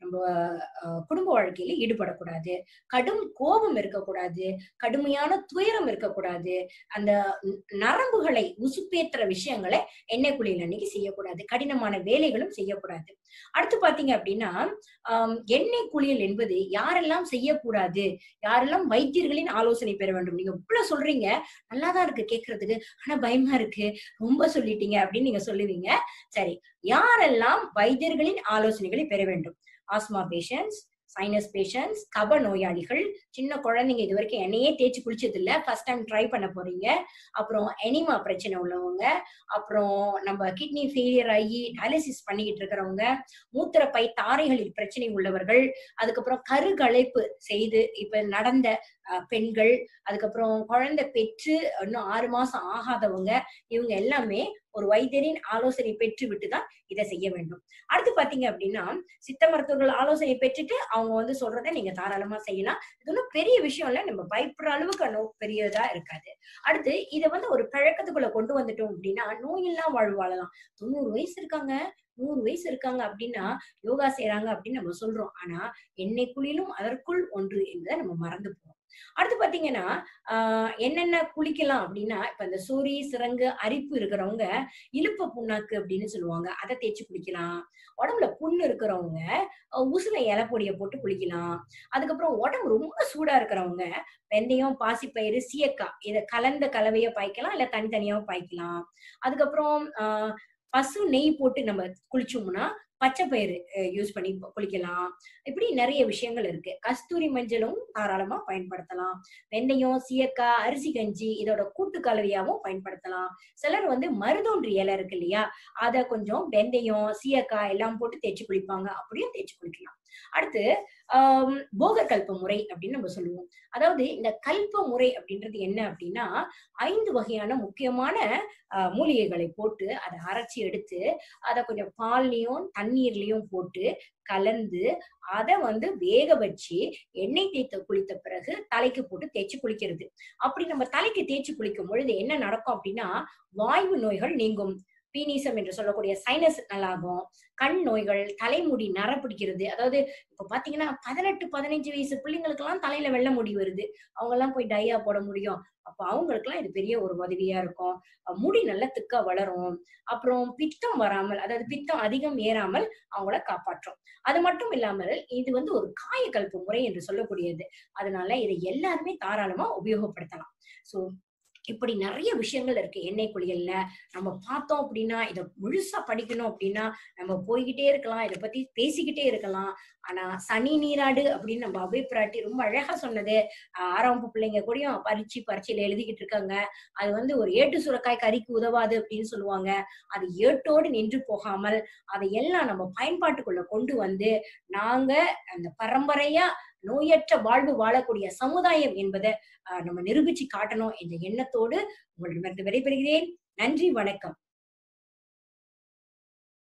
நம்ம அஹ், குடும்ப வாழ்க்கையில ஈடுபடக்கூடாது கடும் கோபம் இருக்கக்கூடாது கடுமையான துயரம் இருக்கக்கூடாது அந்த ந- நரம்புகளை உசுப்பேத்துற விஷயங்களை எண்ணெய் குளியல் அன்னைக்கு செய்யக்கூடாது கடினமான வேலைகளும் செய்யக்கூடாது அடுத்து பாத்தீங்க அப்படின்னா ஆம், எண்ணெய் குளியல் என்பது யாரெல்லாம் செய்யக்கூடாது யாரெல்லாம் வைத்தியர்களின் ஆலோசனை பெற வேண்டும் நீங்க இவ்வளவு சொல்றீங்க நல்லாதான் இருக்கு கேட்கறதுக்கு ஆனா பயமா இருக்கு ரொம்ப சொல்லிட்டீங்க அப்படின்னு நீங்க சொல்லுவீங்க சரி யாரெல்லாம் வைத்தியர்களின் ஆலோசனைகளை பெற வேண்டும் ஆஸ்மா பேஷண்ட்ஸ் சைனஸ் பேஷண்ட்ஸ் கப நோயாளிகள் சின்ன குழந்தைங்க இது வரைக்கும் எண்ணெயே தேய்ச்சி குளிச்சது இல்ல ஃபர்ஸ்ட் டைம் ட்ரை பண்ண போறீங்க அப்புறம் எனிமா பிரச்சனை உள்ளவங்க அப்புறம் நம்ம கிட்னி ஃபெயிலியர் ஆகி டயாலிசிஸ் பண்ணிக்கிட்டு இருக்கிறவங்க மூத்திரப்பை தாரைகளில் பிரச்சனை உள்ளவர்கள் அதுக்கப்புறம் கருகலைப்பு செய்து இப்ப நடந்த அஹ், பெண்கள் அதுக்கப்புறம் குழந்தை பெற்று இன்னும் ஆறு மாசம் ஆகாதவங்க இவங்க எல்லாமே ஒரு வைத்தியரின் ஆலோசனை பெற்று விட்டுதான் இதை செய்ய வேண்டும் அடுத்து பாத்தீங்க அப்படின்னா சித்த மருத்துவர்கள் ஆலோசனை பெற்றுட்டு அவங்க வந்து சொல்றதை நீங்க தாராளமா செய்யலாம் இது ஒன்றும் பெரிய விஷயம் இல்ல நம்ம பயப்படுற அளவுக்கு நோ பெரியதா இருக்காது அடுத்து இதை வந்து ஒரு பழக்கத்துக்குள்ள கொண்டு வந்துட்டோம் அப்படின்னா நோயெல்லாம் வாழ்வு வாழலாம் தொண்ணூறு வயசு இருக்காங்க நூறு வயசு இருக்காங்க அப்படின்னா யோகா செய்யறாங்க அப்படின்னு நம்ம சொல்றோம் ஆனா எண்ணெய் குளிலும் அதற்குள் ஒன்று என்பதை நம்ம மறந்து போறோம் அடுத்து பாத்தீங்கன்னா ஆஹ் என்னென்ன குளிக்கலாம் அப்படின்னா இப்ப இந்த சூரி சிறங்கு அரிப்பு இருக்கிறவங்க இழுப்ப புண்ணாக்கு அப்படின்னு சொல்லுவாங்க அதை தேய்ச்சி குளிக்கலாம் உடம்புல புண்ணு இருக்கிறவங்க அஹ் உசுல இலை பொடியை போட்டு குளிக்கலாம் அதுக்கப்புறம் உடம்பு ரொம்ப சூடா இருக்கிறவங்க வெந்தயம் பாசிப்பயிறு சீயக்காய் இதை கலந்த கலவைய பாய்க்கலாம் இல்ல தனித்தனியாவும் பாய்க்கலாம் அதுக்கப்புறம் ஆஹ் பசு நெய் போட்டு நம்ம குளிச்சோம்னா பச்சை பயிறு யூஸ் பண்ணி ப- குளிக்கலாம் இப்படி நிறைய விஷயங்கள் இருக்கு கஸ்தூரி மஞ்சளும் தாராளமா பயன்படுத்தலாம் வெந்தயம் சீயக்காய் அரிசி கஞ்சி இதோட கூட்டு கலவையாவும் பயன்படுத்தலாம் சிலர் வந்து மருதோன்றி இலை இருக்கு இல்லையா அத கொஞ்சம் வெந்தயம் சீயக்காய் எல்லாம் போட்டு தேய்ச்சி குளிப்பாங்க அப்படியும் தேய்ச்சி குளிக்கலாம் அடுத்து ஆஹ் போக கல்ப முறை அப்படின்னு நம்ம சொல்லுவோம் அதாவது இந்த கல்ப முறை அப்படின்றது என்ன அப்படின்னா ஐந்து வகையான முக்கியமான ஆஹ் மூலிகைகளை போட்டு அதை அரைச்சி எடுத்து அதை கொஞ்சம் பால்லையும் தண்ணீர்லயும் போட்டு கலந்து அதை வந்து வேக வச்சு எண்ணெய் தேய்த்து குளித்த பிறகு தலைக்கு போட்டு தேய்ச்சி குளிக்கிறது அப்படி நம்ம தலைக்கு தேய்ச்சி குளிக்கும் பொழுது என்ன நடக்கும் அப்படின்னா வாய்வு நோய்கள் நீங்கும் பீனிசம் என்று சொல்லக்கூடிய சைனஸ் நல்லாகும் கண் நோய்கள் தலைமுடி நர பிடிக்கிறது அதாவது இப்ப பாத்தீங்கன்னா பதினெட்டு பதினஞ்சு வயசு பிள்ளைங்களுக்கு எல்லாம் தலையில வெள்ளை முடி வருது அவங்க எல்லாம் போய் டையா போட முடியும் அப்ப அவங்களுக்கு எல்லாம் இது பெரிய ஒரு உதவியா இருக்கும் அஹ் முடி நல்ல திக்கா வளரும் அப்புறம் பித்தம் வராமல் அதாவது பித்தம் அதிகம் ஏறாமல் அவங்கள காப்பாற்றும் அது மட்டும் இல்லாமல் இது வந்து ஒரு காயக்கல்பு முறை என்று சொல்லக்கூடியது அதனால இதை எல்லாருமே தாராளமா உபயோகப்படுத்தலாம் சோ இப்படி நிறைய விஷயங்கள் இருக்கு எண்ணெய் குளியல்ல நம்ம பார்த்தோம் அப்படின்னா இதை முழுசா படிக்கணும் அப்படின்னா நம்ம போய்கிட்டே இருக்கலாம் இதை பத்தி பேசிக்கிட்டே இருக்கலாம் ஆனா சனி நீராடு அப்படின்னு நம்ம அபிப்பிராட்டி ரொம்ப அழகா சொன்னது ஆஹ் ஆறாம் வகுப்பு பிள்ளைங்க கூடயும் பரீட்சை பரீட்சையில எழுதிக்கிட்டு இருக்காங்க அது வந்து ஒரு ஏட்டு சுரக்காய் கறிக்கு உதவாது அப்படின்னு சொல்லுவாங்க அது ஏட்டோடு நின்று போகாமல் அதை எல்லாம் நம்ம பயன்பாட்டுக்குள்ள கொண்டு வந்து நாங்க அந்த பரம்பரையா நோயற்ற வாழ்வு வாழக்கூடிய சமுதாயம் என்பதை ஆஹ் நம்ம நிரூபிச்சு காட்டணும் என்ற எண்ணத்தோடு உங்களிடமிருந்து விடைபெறுகிறேன் நன்றி வணக்கம்